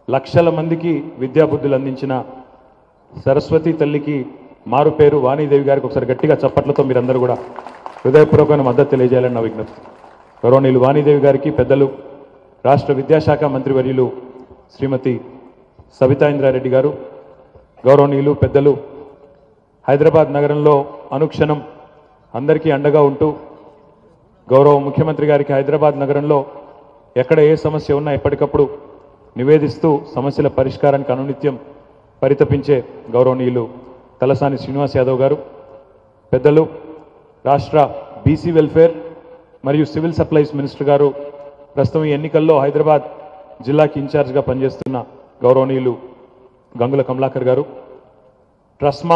లక్షల మందికి విద్యాబుద్ధులు అందించిన సరస్వతి తల్లికి మారు పేరు వాణీదేవి గారికి ఒకసారి గట్టిగా చప్పట్లతో మీరందరూ కూడా హృదయపూర్వకమైన మద్దతు తెలియజేయాలని నా విజ్ఞప్తి గౌరవనీయులు వాణీదేవి గారికి పెద్దలు రాష్ట్ర విద్యాశాఖ మంత్రివర్యులు శ్రీమతి సబితా ఇంద్రారెడ్డి గారు గౌరవనీయులు పెద్దలు హైదరాబాద్ నగరంలో అనుక్షణం అందరికీ అండగా ఉంటూ గౌరవ ముఖ్యమంత్రి గారికి హైదరాబాద్ నగరంలో ఎక్కడ ఏ సమస్య ఉన్నా ఎప్పటికప్పుడు నివేదిస్తూ సమస్యల పరిష్కారానికి అనునిత్యం పరితపించే గౌరవనీయులు తలసాని శ్రీనివాస్ యాదవ్ గారు పెద్దలు రాష్ట్ర బీసీ వెల్ఫేర్ మరియు సివిల్ సప్లైస్ మినిస్టర్ గారు ప్రస్తుతం ఈ ఎన్నికల్లో హైదరాబాద్ జిల్లాకి ఇన్ఛార్జ్గా పనిచేస్తున్న గౌరవనీయులు గంగుల కమలాకర్ గారు ట్రస్మా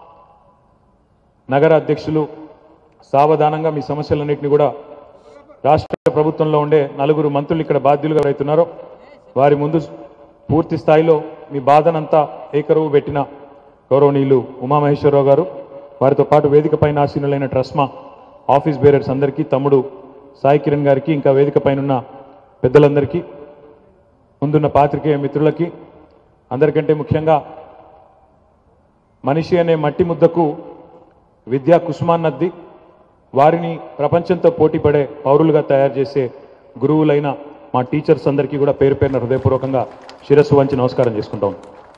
నగర అధ్యక్షులు సావధానంగా మీ సమస్యలన్నింటినీ కూడా రాష్ట్ర ప్రభుత్వంలో ఉండే నలుగురు మంత్రులు ఇక్కడ బాధ్యులుగా అవుతున్నారో వారి ముందు పూర్తి స్థాయిలో మీ బాధనంతా ఏకరువు పెట్టిన గౌరవనీయులు ఉమామహేశ్వరరావు గారు వారితో పాటు వేదిక పైన ఆసీనులైన ట్రస్మా ఆఫీస్ బేరర్స్ అందరికీ తమ్ముడు సాయి కిరణ్ గారికి ఇంకా వేదిక పైన పెద్దలందరికీ ముందున్న పాత్రికేయ మిత్రులకి అందరికంటే ముఖ్యంగా మనిషి అనే మట్టి ముద్దకు విద్యా కుసుమాన్నద్ది వారిని ప్రపంచంతో పోటీపడే పౌరులుగా తయారు చేసే గురువులైన మా టీచర్స్ అందరికీ కూడా పేరు పేరున హృదయపూర్వకంగా శిరస్సు వంచి నమస్కారం చేసుకుంటాం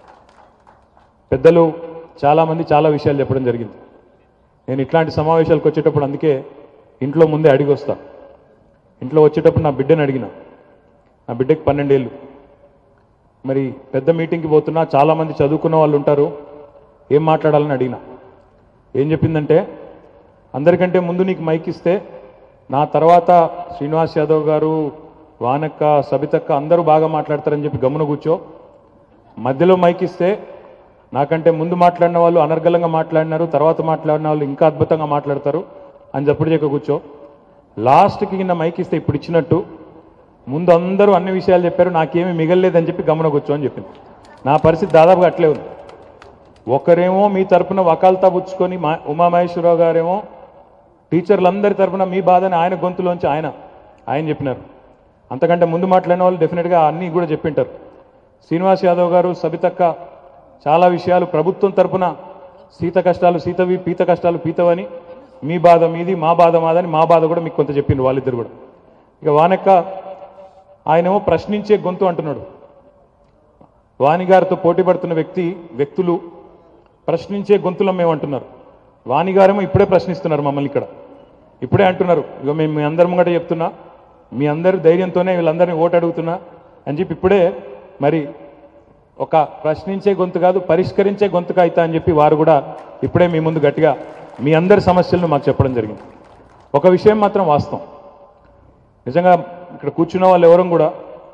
పెద్దలు చాలామంది చాలా విషయాలు చెప్పడం జరిగింది నేను ఇట్లాంటి సమావేశాలకు వచ్చేటప్పుడు అందుకే ఇంట్లో ముందే అడిగి వస్తా ఇంట్లో వచ్చేటప్పుడు నా బిడ్డని అడిగిన నా బిడ్డకి పన్నెండేళ్ళు మరి పెద్ద మీటింగ్కి పోతున్నా చాలామంది చదువుకున్న వాళ్ళు ఉంటారు ఏం మాట్లాడాలని అడిగిన ఏం చెప్పిందంటే అందరికంటే ముందు నీకు మైక్ ఇస్తే నా తర్వాత శ్రీనివాస్ యాదవ్ గారు వానక్క సబితక్క అందరూ బాగా మాట్లాడతారని చెప్పి గమ్మున కూర్చో మధ్యలో మైక్ ఇస్తే నాకంటే ముందు మాట్లాడిన వాళ్ళు అనర్గళంగా మాట్లాడినారు తర్వాత మాట్లాడిన వాళ్ళు ఇంకా అద్భుతంగా మాట్లాడతారు అని చెప్పడు చెక్క కూర్చో లాస్ట్కి కింద మైక్ ఇస్తే ఇప్పుడు ఇచ్చినట్టు ముందు అందరూ అన్ని విషయాలు చెప్పారు నాకేమీ మిగలలేదని చెప్పి గమన కూర్చో అని చెప్పింది నా పరిస్థితి దాదాపుగా అట్లే ఉంది ఒకరేమో మీ తరపున వకాల్తా పుచ్చుకొని మా ఉమామహేశ్వరరావు గారేమో టీచర్లందరి తరపున మీ బాధని ఆయన గొంతులోంచి ఆయన ఆయన చెప్పినారు అంతకంటే ముందు మాట్లాడిన వాళ్ళు డెఫినెట్గా అన్నీ కూడా చెప్పింటారు శ్రీనివాస్ యాదవ్ గారు సబితక్క చాలా విషయాలు ప్రభుత్వం తరపున సీత కష్టాలు సీతవి పీత కష్టాలు పీతవని మీ బాధ మీది మా బాధ మాదని మా బాధ కూడా మీకు కొంత చెప్పిండు వాళ్ళిద్దరు కూడా ఇక వానక్క ఆయనేమో ప్రశ్నించే గొంతు అంటున్నాడు వాణి గారితో పోటీ పడుతున్న వ్యక్తి వ్యక్తులు ప్రశ్నించే గొంతులం మేము అంటున్నారు వాణి గారేమో ఇప్పుడే ప్రశ్నిస్తున్నారు మమ్మల్ని ఇక్కడ ఇప్పుడే అంటున్నారు ఇక మేము మీ అందరి ముంగట చెప్తున్నా మీ అందరి ధైర్యంతోనే వీళ్ళందరినీ ఓటు అడుగుతున్నా అని చెప్పి ఇప్పుడే మరి ఒక ప్రశ్నించే గొంతు కాదు పరిష్కరించే గొంతుగా అవుతా అని చెప్పి వారు కూడా ఇప్పుడే మీ ముందు గట్టిగా మీ అందరి సమస్యలను మాకు చెప్పడం జరిగింది ఒక విషయం మాత్రం వాస్తవం నిజంగా ఇక్కడ కూర్చున్న వాళ్ళు ఎవరం కూడా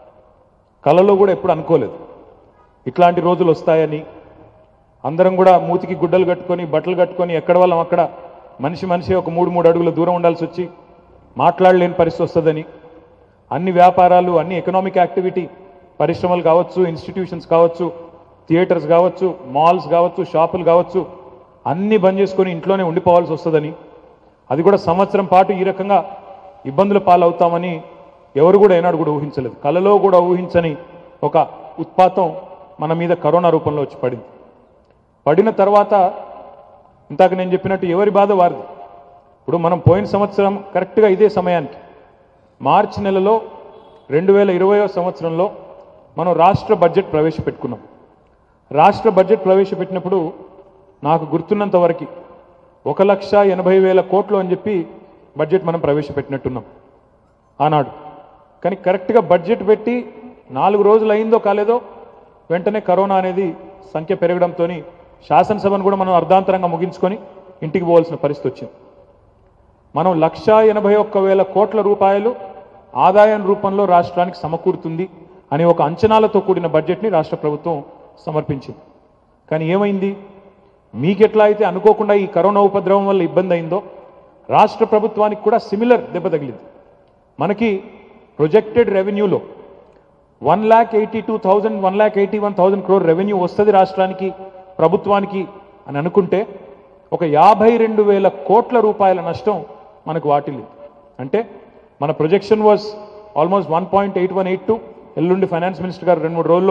కళలో కూడా ఎప్పుడు అనుకోలేదు ఇట్లాంటి రోజులు వస్తాయని అందరం కూడా మూతికి గుడ్డలు కట్టుకొని బట్టలు కట్టుకొని ఎక్కడ వాళ్ళం అక్కడ మనిషి మనిషి ఒక మూడు మూడు అడుగుల దూరం ఉండాల్సి వచ్చి మాట్లాడలేని పరిస్థితి వస్తుందని అన్ని వ్యాపారాలు అన్ని ఎకనామిక్ యాక్టివిటీ పరిశ్రమలు కావచ్చు ఇన్స్టిట్యూషన్స్ కావచ్చు థియేటర్స్ కావచ్చు మాల్స్ కావచ్చు షాపులు కావచ్చు అన్నీ బంద్ చేసుకొని ఇంట్లోనే ఉండిపోవాల్సి వస్తుందని అది కూడా సంవత్సరం పాటు ఈ రకంగా ఇబ్బందుల పాలవుతామని ఎవరు కూడా ఏనాడు కూడా ఊహించలేదు కలలో కూడా ఊహించని ఒక ఉత్పాతం మన మీద కరోనా రూపంలో వచ్చి పడింది పడిన తర్వాత ఇందాక నేను చెప్పినట్టు ఎవరి బాధ వారిది ఇప్పుడు మనం పోయిన సంవత్సరం కరెక్ట్గా ఇదే సమయానికి మార్చి నెలలో రెండు వేల ఇరవయో సంవత్సరంలో మనం రాష్ట్ర బడ్జెట్ ప్రవేశపెట్టుకున్నాం రాష్ట్ర బడ్జెట్ ప్రవేశపెట్టినప్పుడు నాకు గుర్తున్నంత వరకు ఒక లక్ష ఎనభై వేల కోట్లు అని చెప్పి బడ్జెట్ మనం ప్రవేశపెట్టినట్టున్నాం ఆనాడు కానీ కరెక్ట్గా బడ్జెట్ పెట్టి నాలుగు రోజులు అయిందో కాలేదో వెంటనే కరోనా అనేది సంఖ్య పెరగడంతో శాసనసభను కూడా మనం అర్ధాంతరంగా ముగించుకొని ఇంటికి పోవాల్సిన పరిస్థితి వచ్చింది మనం లక్ష ఎనభై ఒక్క వేల కోట్ల రూపాయలు ఆదాయం రూపంలో రాష్ట్రానికి సమకూరుతుంది అనే ఒక అంచనాలతో కూడిన బడ్జెట్ని రాష్ట్ర ప్రభుత్వం సమర్పించింది కానీ ఏమైంది మీకెట్లా అయితే అనుకోకుండా ఈ కరోనా ఉపద్రవం వల్ల ఇబ్బంది అయిందో రాష్ట్ర ప్రభుత్వానికి కూడా సిమిలర్ దెబ్బ తగిలింది మనకి ప్రొజెక్టెడ్ రెవెన్యూలో one lakh eighty two thousand one lakh eighty one thousand crore revenue వస్తుంది రాష్ట్రానికి ప్రభుత్వానికి అని అనుకుంటే ఒక యాభై రెండు వేల కోట్ల రూపాయల నష్టం మనకు వాటిల్లింది అంటే మన projection was almost one point eight one eight two ఎల్లుండి ఫైనాన్స్ మినిస్టర్ గారు రెండు మూడు రోజుల్లో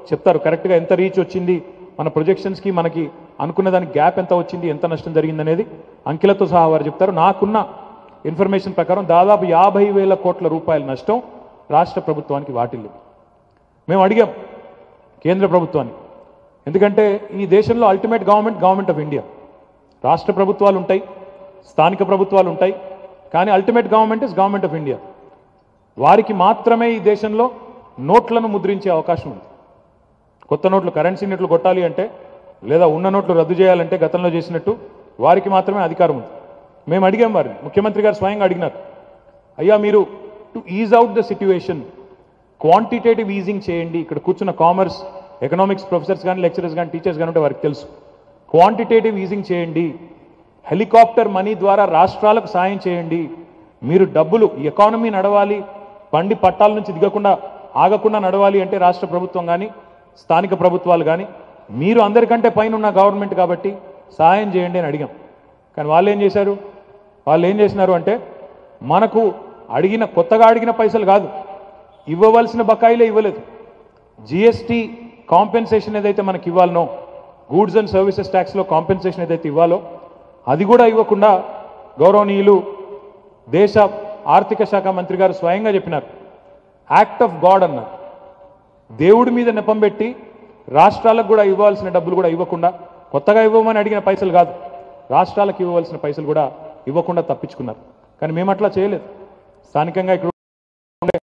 చెప్తారు కరెక్ట్గా ఎంత రీచ్ వచ్చింది మన ప్రొజెక్షన్స్కి మనకి అనుకున్న దానికి గ్యాప్ ఎంత వచ్చింది ఎంత నష్టం జరిగింది అనేది అంకెలతో సహా వారు చెప్తారు నాకున్న ఇన్ఫర్మేషన్ ప్రకారం దాదాపు యాభై వేల కోట్ల రూపాయల నష్టం రాష్ట్ర ప్రభుత్వానికి వాటిల్లు మేము అడిగాం కేంద్ర ప్రభుత్వాన్ని ఎందుకంటే ఈ దేశంలో ultimate government government of India రాష్ట్ర ప్రభుత్వాలు ఉంటాయి స్థానిక ప్రభుత్వాలు ఉంటాయి కానీ ultimate government is government of India వారికి మాత్రమే ఈ దేశంలో నోట్లను ముద్రించే అవకాశం ఉంది కొత్త నోట్లు కరెన్సీ నోట్లు కొట్టాలి అంటే లేదా ఉన్న నోట్లు రద్దు చేయాలంటే గతంలో చేసినట్టు వారికి మాత్రమే అధికారం ఉంది మేము అడిగాం వారిని ముఖ్యమంత్రి గారు స్వయంగా అడిగినారు అయ్యా మీరు to ease out the situation quantitative easing చేయండి ఇక్కడ కూర్చున్న కామర్స్ ఎకనామిక్స్ ప్రొఫెసర్స్ కానీ లెక్చరర్స్ కానీ టీచర్స్ కానీ ఉంటే వారికి తెలుసు క్వాంటిటేటివ్ ఈజింగ్ చేయండి హెలికాప్టర్ మనీ ద్వారా రాష్ట్రాలకు సాయం చేయండి మీరు డబ్బులు ఈ ఎకానమీ నడవాలి బండి పట్టాల నుంచి దిగకుండా ఆగకుండా నడవాలి అంటే రాష్ట్ర ప్రభుత్వం కానీ స్థానిక ప్రభుత్వాలు కానీ మీరు అందరికంటే పైన ఉన్న గవర్నమెంట్ కాబట్టి సహాయం చేయండి అని అడిగాం కానీ వాళ్ళు ఏం చేశారు వాళ్ళు ఏం చేసినారు అంటే మనకు అడిగిన కొత్తగా అడిగిన పైసలు కాదు ఇవ్వవలసిన బకాయిలే ఇవ్వలేదు జిఎస్టీ కాంపెన్సేషన్ ఏదైతే మనకి ఇవ్వాలనో గూడ్స్ అండ్ సర్వీసెస్ ట్యాక్స్లో కాంపెన్సేషన్ ఏదైతే ఇవ్వాలో అది కూడా ఇవ్వకుండా గౌరవనీయులు దేశ ఆర్థిక శాఖ మంత్రి గారు స్వయంగా చెప్పినారు యాక్ట్ ఆఫ్ గాడ్ అన్నారు దేవుడి మీద నెపం పెట్టి రాష్ట్రాలకు కూడా ఇవ్వాల్సిన డబ్బులు కూడా ఇవ్వకుండా కొత్తగా ఇవ్వమని అడిగిన పైసలు కాదు రాష్ట్రాలకు ఇవ్వవలసిన పైసలు కూడా ఇవ్వకుండా తప్పించుకున్నారు కానీ మేము అట్లా చేయలేదు స్థానికంగా ఇక్కడ ఉండే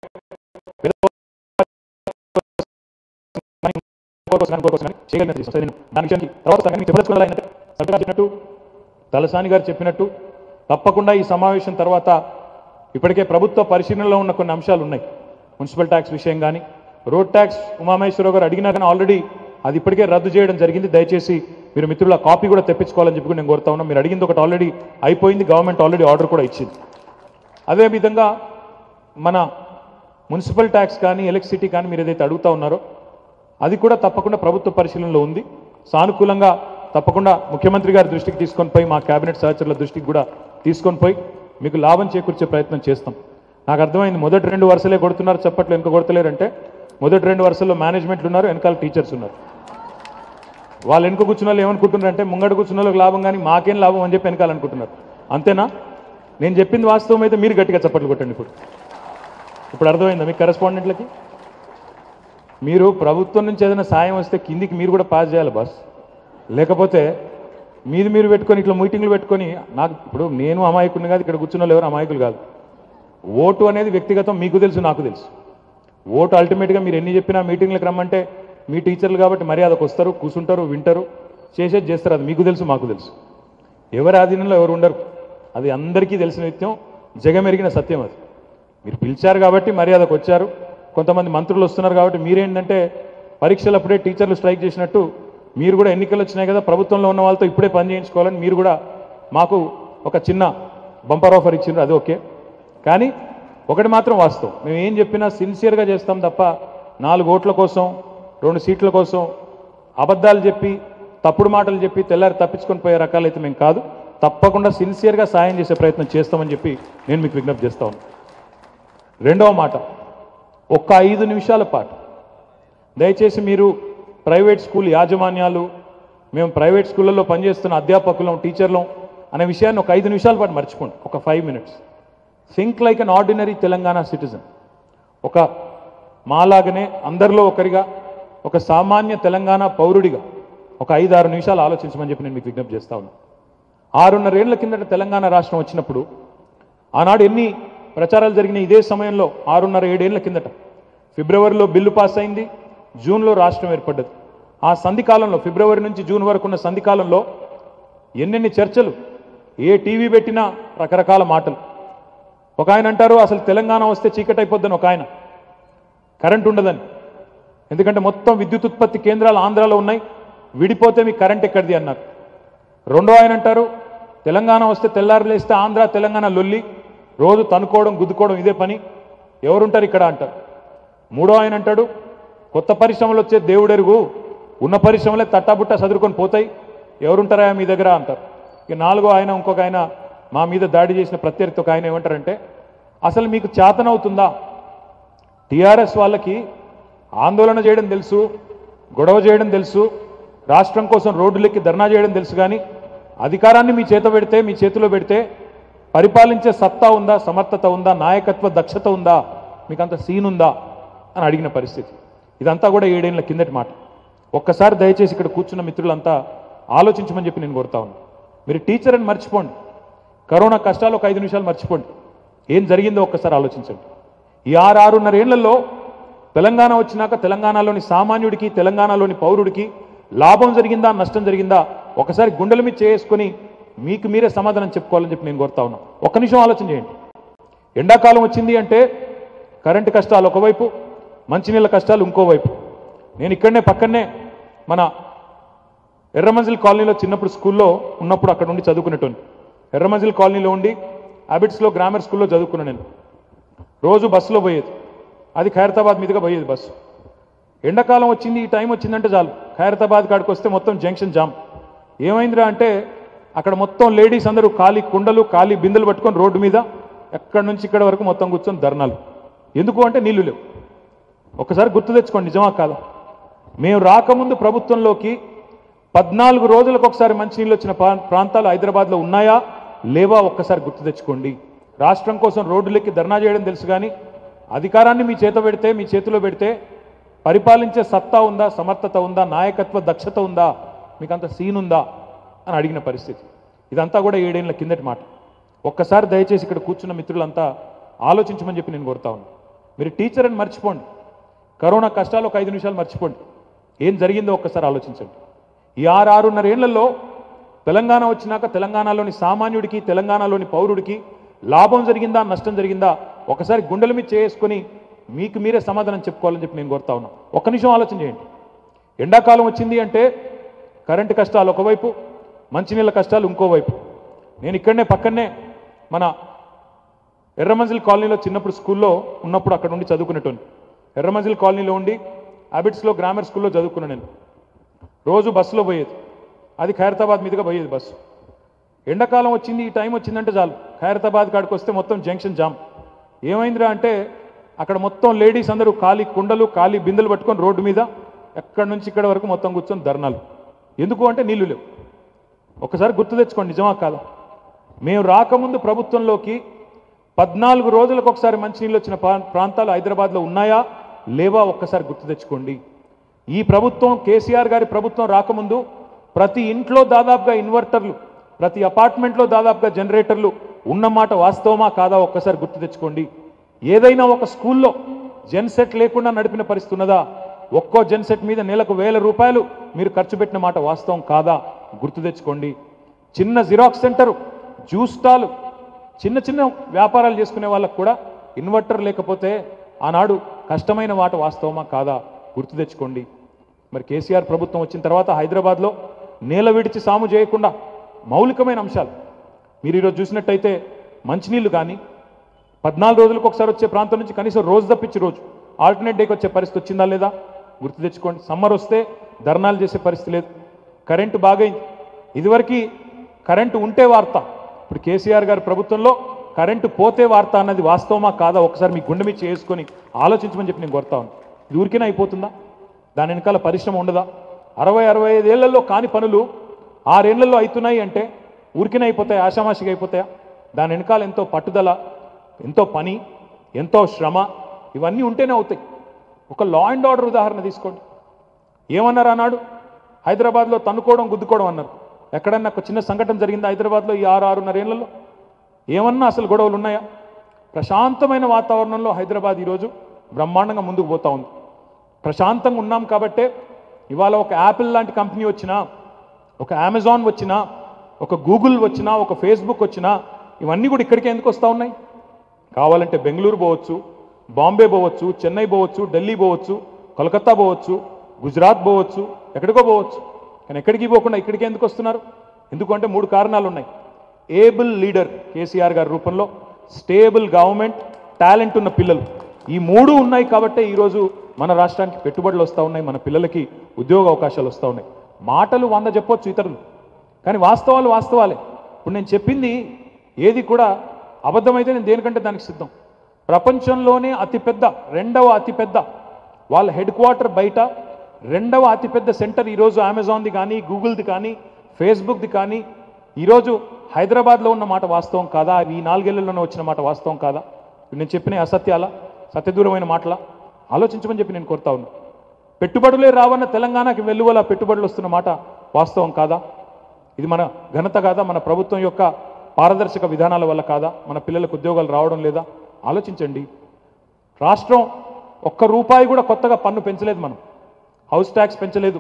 కోసం కోసం చేయగలిగిన చేస్తాం. సరే, దాని విషయానికి తర్వాత సంఘానికి చెప్పదలుచుకున్నది ఏంటంటే, సర్కార్ చెప్పినట్టు తలసాని గారు చెప్పినట్టు తప్పకుండా ఈ సమావేశం తర్వాత ఇప్పటికే ప్రభుత్వ పరిశీలనలో ఉన్న కొన్ని అంశాలు ఉన్నాయి మున్సిపల్ ట్యాక్స్ విషయం కానీ రోడ్ ట్యాక్స్ ఉమామహేశ్వరరావు గారు అడిగినా కానీ ఆల్రెడీ అది ఇప్పటికే రద్దు చేయడం జరిగింది దయచేసి మీరు మిత్రుల కాపీ కూడా తెప్పించుకోవాలని చెప్పి కూడా నేను కోరుతా ఉన్నా మీరు అడిగింది ఒకటి ఆల్రెడీ అయిపోయింది గవర్నమెంట్ ఆల్రెడీ ఆర్డర్ కూడా ఇచ్చింది అదేవిధంగా మన మున్సిపల్ ట్యాక్స్ కానీ ఎలక్ట్రిసిటీ కానీ మీరు ఏదైతే అడుగుతా ఉన్నారో అది కూడా తప్పకుండా ప్రభుత్వ పరిశీలనలో ఉంది సానుకూలంగా తప్పకుండా ముఖ్యమంత్రి గారి దృష్టికి తీసుకొని పోయి మా కేబినెట్ సహచరుల దృష్టికి కూడా తీసుకొని పోయి మీకు లాభం చేకూర్చే ప్రయత్నం చేస్తాం నాకు అర్థమైంది మొదటి రెండు వరుసలే కొడుతున్నారు చప్పట్లు వెనుక కొడతలేరంటే మొదటి రెండు వరుసల్లో మేనేజ్మెంట్లు ఉన్నారు వెనకాల టీచర్స్ ఉన్నారు వాళ్ళు వెనుక కూర్చున్న వాళ్ళు ఏమనుకుంటున్నారంటే ముంగడ కూర్చున్న వాళ్ళకి లాభం కానీ మాకేం లాభం అని చెప్పి వెనకాలనుకుంటున్నారు అంతేనా నేను చెప్పింది వాస్తవం అయితే మీరు గట్టిగా చప్పట్లు కొట్టండి ఇప్పుడు ఇప్పుడు అర్థమైందా మీకు కరెస్పాండెంట్లకి మీరు ప్రభుత్వం నుంచి ఏదైనా సాయం వస్తే కిందికి మీరు కూడా పాస్ చేయాలి బస్ లేకపోతే మీది మీరు పెట్టుకొని ఇట్లా మీటింగ్లు పెట్టుకొని నాకు ఇప్పుడు నేను అమాయకుడిని కాదు ఇక్కడ కూర్చున్న వాళ్ళు ఎవరు అమాయకులు కాదు ఓటు అనేది వ్యక్తిగతం మీకు తెలుసు నాకు తెలుసు ఓటు అల్టిమేట్గా మీరు ఎన్ని చెప్పినా మీటింగ్లకు రమ్మంటే మీ టీచర్లు కాబట్టి మర్యాదకు వస్తారు కూర్చుంటారు వింటారు చేసేది చేస్తారు అది మీకు తెలుసు మాకు తెలుసు ఎవరి ఆధీనంలో ఎవరు ఉండరు అది అందరికీ తెలిసిన నిత్యం జగమెరిగిన సత్యం అది మీరు పిలిచారు కాబట్టి మర్యాదకు వచ్చారు కొంతమంది మంత్రులు వస్తున్నారు కాబట్టి మీరేంటంటే పరీక్షలప్పుడే టీచర్లు స్ట్రైక్ చేసినట్టు మీరు కూడా ఎన్నికలు వచ్చినాయి కదా ప్రభుత్వంలో ఉన్న వాళ్ళతో ఇప్పుడే పని చేయించుకోవాలని మీరు కూడా మాకు ఒక చిన్న బంపర్ ఆఫర్ ఇచ్చిండ్రు అది ఓకే కానీ ఒకటి మాత్రం వాస్తవం మేము ఏం చెప్పినా సిన్సియర్గా చేస్తాం తప్ప నాలుగు ఓట్ల కోసం రెండు సీట్ల కోసం అబద్ధాలు చెప్పి తప్పుడు మాటలు చెప్పి తెల్లారి తప్పించుకొని పోయే రకాలైతే మేము కాదు తప్పకుండా సిన్సియర్గా సాయం చేసే ప్రయత్నం చేస్తామని చెప్పి నేను మీకు విజ్ఞప్తి చేస్తా ఉన్నాను రెండవ మాట ఒక్క ఐదు నిమిషాల పాటు దయచేసి మీరు ప్రైవేట్ స్కూల్ యాజమాన్యాలు మేము ప్రైవేట్ స్కూళ్ళల్లో పనిచేస్తున్న అధ్యాపకులం టీచర్లం అనే విషయాన్ని ఒక ఐదు నిమిషాల పాటు మర్చిపోండి ఒక five minutes think like an ordinary Telangana citizen ఒక మాలాగనే అందరిలో ఒకరిగా ఒక సామాన్య తెలంగాణ పౌరుడిగా ఒక ఐదు ఆరు నిమిషాలు ఆలోచించమని చెప్పి నేను మీకు విజ్ఞప్తి చేస్తా ఉన్నాను ఆరున్నరేళ్ల కిందట తెలంగాణ రాష్ట్రం వచ్చినప్పుడు ఆనాడు ఎన్ని ప్రచారాలు జరిగినాయి ఇదే సమయంలో ఆరున్నర ఏడేళ్ల కిందట ఫిబ్రవరిలో బిల్లు పాస్ అయింది జూన్లో రాష్ట్రం ఏర్పడ్డది ఆ సంధి కాలంలో ఫిబ్రవరి నుంచి జూన్ వరకు ఉన్న సంధి కాలంలో ఎన్నెన్ని చర్చలు ఏ టీవీ పెట్టినా రకరకాల మాటలు ఒక ఆయన అంటారు అసలు తెలంగాణ వస్తే చీకటి అయిపోద్దని ఒక ఆయన కరెంట్ ఉండదని ఎందుకంటే మొత్తం విద్యుత్ ఉత్పత్తి కేంద్రాలు ఆంధ్రాలో ఉన్నాయి విడిపోతే మీకు కరెంట్ ఎక్కడిది అన్నారు రెండో ఆయన అంటారు తెలంగాణ వస్తే తెల్లారు లేస్తే ఆంధ్ర తెలంగాణ లొల్లి రోజు తనుకోవడం గుద్దుకోవడం ఇదే పని ఎవరుంటారు ఇక్కడ అంటారు మూడో ఆయన అంటాడు కొత్త పరిశ్రమలు వచ్చే దేవుడెరుగు ఉన్న పరిశ్రమలే తట్టాబుట్ట చదువుకొని పోతాయి ఎవరుంటారా మీ దగ్గర అంటారు ఇక నాలుగో ఆయన ఇంకొక ఆయన మా మీద దాడి చేసిన ప్రత్యర్థి ఒక ఆయన ఏమంటారంటే అసలు మీకు చేతనవుతుందా టీఆర్ఎస్ వాళ్ళకి ఆందోళన చేయడం తెలుసు గొడవ చేయడం తెలుసు రాష్ట్రం కోసం రోడ్డులెక్కి ధర్నా చేయడం తెలుసు కానీ అధికారాన్ని మీ చేత పెడితే మీ చేతిలో పెడితే పరిపాలించే సత్తా ఉందా సమర్థత ఉందా నాయకత్వ దక్షత ఉందా మీకు అంత సీన్ ఉందా అని అడిగిన పరిస్థితి ఇదంతా కూడా ఏడేళ్ల కిందటి మాట ఒక్కసారి దయచేసి ఇక్కడ కూర్చున్న మిత్రులంతా ఆలోచించమని చెప్పి నేను కోరుతా ఉన్నాను మీరు టీచర్ అని మర్చిపోండి కరోనా కష్టాలు ఒక ఐదు నిమిషాలు మర్చిపోండి ఏం జరిగిందో ఒక్కసారి ఆలోచించండి ఈ ఆరు ఆరున్నర ఏళ్లలో తెలంగాణ వచ్చినాక తెలంగాణలోని సామాన్యుడికి తెలంగాణలోని పౌరుడికి లాభం జరిగిందా నష్టం జరిగిందా ఒకసారి గుండెల మీద చేసుకొని మీకు మీరే సమాధానం చెప్పుకోవాలని చెప్పి నేను కోరుతా ఉన్నాను ఒక్క నిమిషం ఆలోచన చేయండి ఎండాకాలం వచ్చింది అంటే కరెంటు కష్టాలు ఒకవైపు మంచినీళ్ళ కష్టాలు ఇంకోవైపు నేను ఇక్కడనే పక్కనే మన ఎర్రమంజిల్ కాలనీలో చిన్నప్పుడు స్కూల్లో ఉన్నప్పుడు అక్కడ ఉండి చదువుకునేటోని ఎర్రమంజిల్ కాలనీలో ఉండి హ్యాబిట్స్లో గ్రామర్ స్కూల్లో చదువుకున్నాను నేను రోజు బస్సులో పోయేది అది ఖైరతాబాద్ మీదుగా పోయేది బస్సు ఎండాకాలం వచ్చింది ఈ టైం వచ్చిందంటే చాలు ఖైరతాబాద్ కాడికి వస్తే మొత్తం జంక్షన్ జామ్ ఏమైందిరా అంటే అక్కడ మొత్తం లేడీస్ అందరూ ఖాళీ కుండలు ఖాళీ బిందెలు పట్టుకొని రోడ్డు మీద ఎక్కడి నుంచి ఇక్కడ వరకు మొత్తం కూర్చొని ధర్నాలు ఎందుకు అంటే నీళ్లు లేవు ఒకసారి గుర్తు తెచ్చుకోండి నిజమా కాదా మేము రాకముందు ప్రభుత్వంలోకి పద్నాలుగు రోజులకు ఒకసారి మంచినీళ్ళు వచ్చిన ప్రా- ప్రాంతాలు హైదరాబాద్లో ఉన్నాయా లేవా ఒక్కసారి గుర్తు తెచ్చుకోండి రాష్ట్రం కోసం రోడ్డులెక్కి ధర్నా చేయడం తెలుసు కానీ అధికారాన్ని మీ చేత పెడితే మీ చేతిలో పెడితే పరిపాలించే సత్తా ఉందా సమర్థత ఉందా నాయకత్వ దక్షత ఉందా మీకు అంత సీన్ ఉందా అని అడిగిన పరిస్థితి ఇదంతా కూడా ఏడేళ్ల కిందటి మాట ఒక్కసారి దయచేసి ఇక్కడ కూర్చున్న మిత్రులంతా ఆలోచించమని చెప్పి నేను కోరుతా ఉన్నాను మీరు టీచర్ అని మర్చిపోండి కరోనా కష్టాలు ఒక ఐదు నిమిషాలు మర్చిపోండి ఏం జరిగిందో ఒక్కసారి ఆలోచించండి ఈ ఆరు ఆరున్నర ఏళ్లలో తెలంగాణ వచ్చినాక తెలంగాణలోని సామాన్యుడికి తెలంగాణలోని పౌరుడికి లాభం జరిగిందా నష్టం జరిగిందా ఒకసారి గుండెల మీద చేసుకొని మీకు మీరే సమాధానం చెప్పుకోవాలని చెప్పి నేను కోరుతా ఉన్నాను ఒక్క నిమిషం ఆలోచన చేయండి ఎండాకాలం వచ్చింది అంటే కరెంటు కష్టాలు ఒకవైపు మంచినీళ్ళ కష్టాలు ఇంకోవైపు నేను ఇక్కడనే పక్కనే మన ఎర్రమంజిల్ కాలనీలో చిన్నప్పుడు స్కూల్లో ఉన్నప్పుడు అక్కడ ఉండి చదువుకునేటోని ఎర్రమంజిల్ కాలనీలో ఉండి హ్యాబిట్స్లో గ్రామర్ స్కూల్లో చదువుకున్నాను నేను రోజు బస్సులో పోయేది అది ఖైరతాబాద్ మీదుగా పోయేది బస్సు ఎండాకాలం వచ్చింది ఈ టైం వచ్చిందంటే చాలు ఖైరతాబాద్ కాడికి వస్తే మొత్తం జంక్షన్ జామ్ ఏమైందిరా అంటే అక్కడ మొత్తం లేడీస్ అందరూ ఖాళీ కుండలు ఖాళీ బిందెలు పట్టుకొని రోడ్డు మీద ఎక్కడి నుంచి ఇక్కడ వరకు మొత్తం కూర్చొని ధర్నాలు ఎందుకు అంటే నీళ్లు లేవు ఒకసారి గుర్తు తెచ్చుకోండి నిజమా కాదా మేము రాకముందు ప్రభుత్వంలోకి పద్నాలుగు రోజులకు ఒకసారి మంచినీళ్ళు వచ్చిన ప్రా- ప్రాంతాలు హైదరాబాద్లో ఉన్నాయా లేవా ఒక్కసారి గుర్తు తెచ్చుకోండి ఈ ప్రభుత్వం కేసీఆర్ గారి ప్రభుత్వం రాకముందు ప్రతి ఇంట్లో దాదాపుగా ఇన్వర్టర్లు ప్రతి అపార్ట్మెంట్లో దాదాపుగా జనరేటర్లు ఉన్నమాట వాస్తవమా కాదా ఒక్కసారి గుర్తు తెచ్చుకోండి ఏదైనా ఒక స్కూల్లో జెన్సెట్ లేకుండా నడిపిన పరిస్థితి ఉన్నదా ఒక్కో జెన్సెట్ మీద నెలకు వేల రూపాయలు మీరు ఖర్చు పెట్టిన మాట వాస్తవం కాదా గుర్తు తెచ్చుకోండి చిన్న జిరాక్స్ సెంటరు జ్యూస్ స్టాలు చిన్న చిన్న వ్యాపారాలు చేసుకునే వాళ్ళకు కూడా ఇన్వర్టర్ లేకపోతే ఆనాడు కష్టమైన మాట వాస్తవమా కాదా గుర్తు తెచ్చుకోండి మరి కేసీఆర్ ప్రభుత్వం వచ్చిన తర్వాత హైదరాబాద్లో నేల విడిచి సాము చేయకుండా మౌలికమైన అంశాలు మీరు ఈరోజు చూసినట్టయితే మంచినీళ్ళు కానీ పద్నాలుగు రోజులకు ఒకసారి వచ్చే ప్రాంతం నుంచి కనీసం రోజు తప్పించి రోజు ఆల్టర్నేట్ డేకి వచ్చే పరిస్థితి వచ్చిందా లేదా గుర్తు తెచ్చుకోండి సమ్మర్ వస్తే ధర్నాలు చేసే పరిస్థితి లేదు కరెంటు బాగైంది ఇదివరకు కరెంటు ఉంటే వార్త ఇప్పుడు కేసీఆర్ గారి ప్రభుత్వంలో కరెంటు పోతే వార్త అన్నది వాస్తవమా కాదా ఒకసారి మీ గుండె మీద చేసుకొని ఆలోచించమని చెప్పి నేను కోరుతా ఉన్నాను ఇది ఊరికేనే అయిపోతుందా దాని వెనకాల పరిశ్రమ ఉండదా అరవై అరవై ఐదేళ్లలో కాని పనులు ఆరేళ్లలో అవుతున్నాయి అంటే ఊరికేనే అయిపోతాయి ఆషామాషిగా అయిపోతాయా దాని వెనకాల ఎంతో పట్టుదల ఎంతో పని ఎంతో శ్రమ ఇవన్నీ ఉంటేనే అవుతాయి ఒక లా అండ్ ఆర్డర్ ఉదాహరణ తీసుకోండి ఏమన్నారు అన్నాడు హైదరాబాద్లో తన్నుకోవడం గుద్దుకోవడం అన్నారు ఎక్కడన్నా ఒక చిన్న సంఘటన జరిగిందా హైదరాబాద్లో ఈ ఆరు ఆరున్నర ఏళ్లలో ఏమన్నా అసలు గొడవలు ఉన్నాయా ప్రశాంతమైన వాతావరణంలో హైదరాబాద్ ఈరోజు బ్రహ్మాండంగా ముందుకు పోతా ఉంది ప్రశాంతంగా ఉన్నాం కాబట్టే ఇవాళ ఒక యాపిల్ లాంటి కంపెనీ వచ్చినా ఒక అమెజాన్ వచ్చినా ఒక గూగుల్ వచ్చినా ఒక ఫేస్బుక్ వచ్చినా ఇవన్నీ కూడా ఇక్కడికే ఎందుకు వస్తూ ఉన్నాయి కావాలంటే బెంగళూరు పోవచ్చు బాంబే పోవచ్చు చెన్నై పోవచ్చు ఢిల్లీ పోవచ్చు కోలకత్తా పోవచ్చు గుజరాత్ పోవచ్చు ఎక్కడికో పోవచ్చు కానీ ఎక్కడికి పోకుండా ఇక్కడికి ఎందుకు వస్తున్నారు ఎందుకంటే మూడు కారణాలు ఉన్నాయి ఏబుల్ లీడర్ కేసీఆర్ గారి రూపంలో స్టేబుల్ గవర్నమెంట్ టాలెంట్ ఉన్న పిల్లలు ఈ మూడు ఉన్నాయి కాబట్టే ఈరోజు మన రాష్ట్రానికి పెట్టుబడులు వస్తూ ఉన్నాయి మన పిల్లలకి ఉద్యోగ అవకాశాలు వస్తూ ఉన్నాయి మాటలు వంద చెప్పొచ్చు ఇతరులు కానీ వాస్తవాలు వాస్తవాలే ఇప్పుడు నేను చెప్పింది ఏది కూడా అబద్ధమైతే నేను దేనికంటే దానికి సిద్ధం ప్రపంచంలోనే అతిపెద్ద రెండవ అతిపెద్ద వాళ్ళ హెడ్ క్వార్టర్ బయట రెండవ అతిపెద్ద సెంటర్ ఈరోజు అమెజాన్ది కానీ గూగుల్ది కానీ ఫేస్బుక్ది కానీ ఈరోజు హైదరాబాద్లో ఉన్న మాట వాస్తవం కాదా ఈ నాలుగేళ్లలోనే వచ్చిన మాట వాస్తవం కాదా ఇప్పుడు నేను చెప్పిన అసత్యాల సత్యదూరమైన మాటల ఆలోచించమని చెప్పి నేను కోరుతా ఉన్నా పెట్టుబడులే రావన్న తెలంగాణకి వెల్లువల పెట్టుబడులు వస్తున్న మాట వాస్తవం కాదా ఇది మన ఘనత కాదా మన ప్రభుత్వం యొక్క పారదర్శక విధానాల వల్ల కాదా మన పిల్లలకు ఉద్యోగాలు రావడం లేదా ఆలోచించండి రాష్ట్రం ఒక్క రూపాయి కూడా కొత్తగా పన్ను పెంచలేదు మనం హౌస్ ట్యాక్స్ పెంచలేదు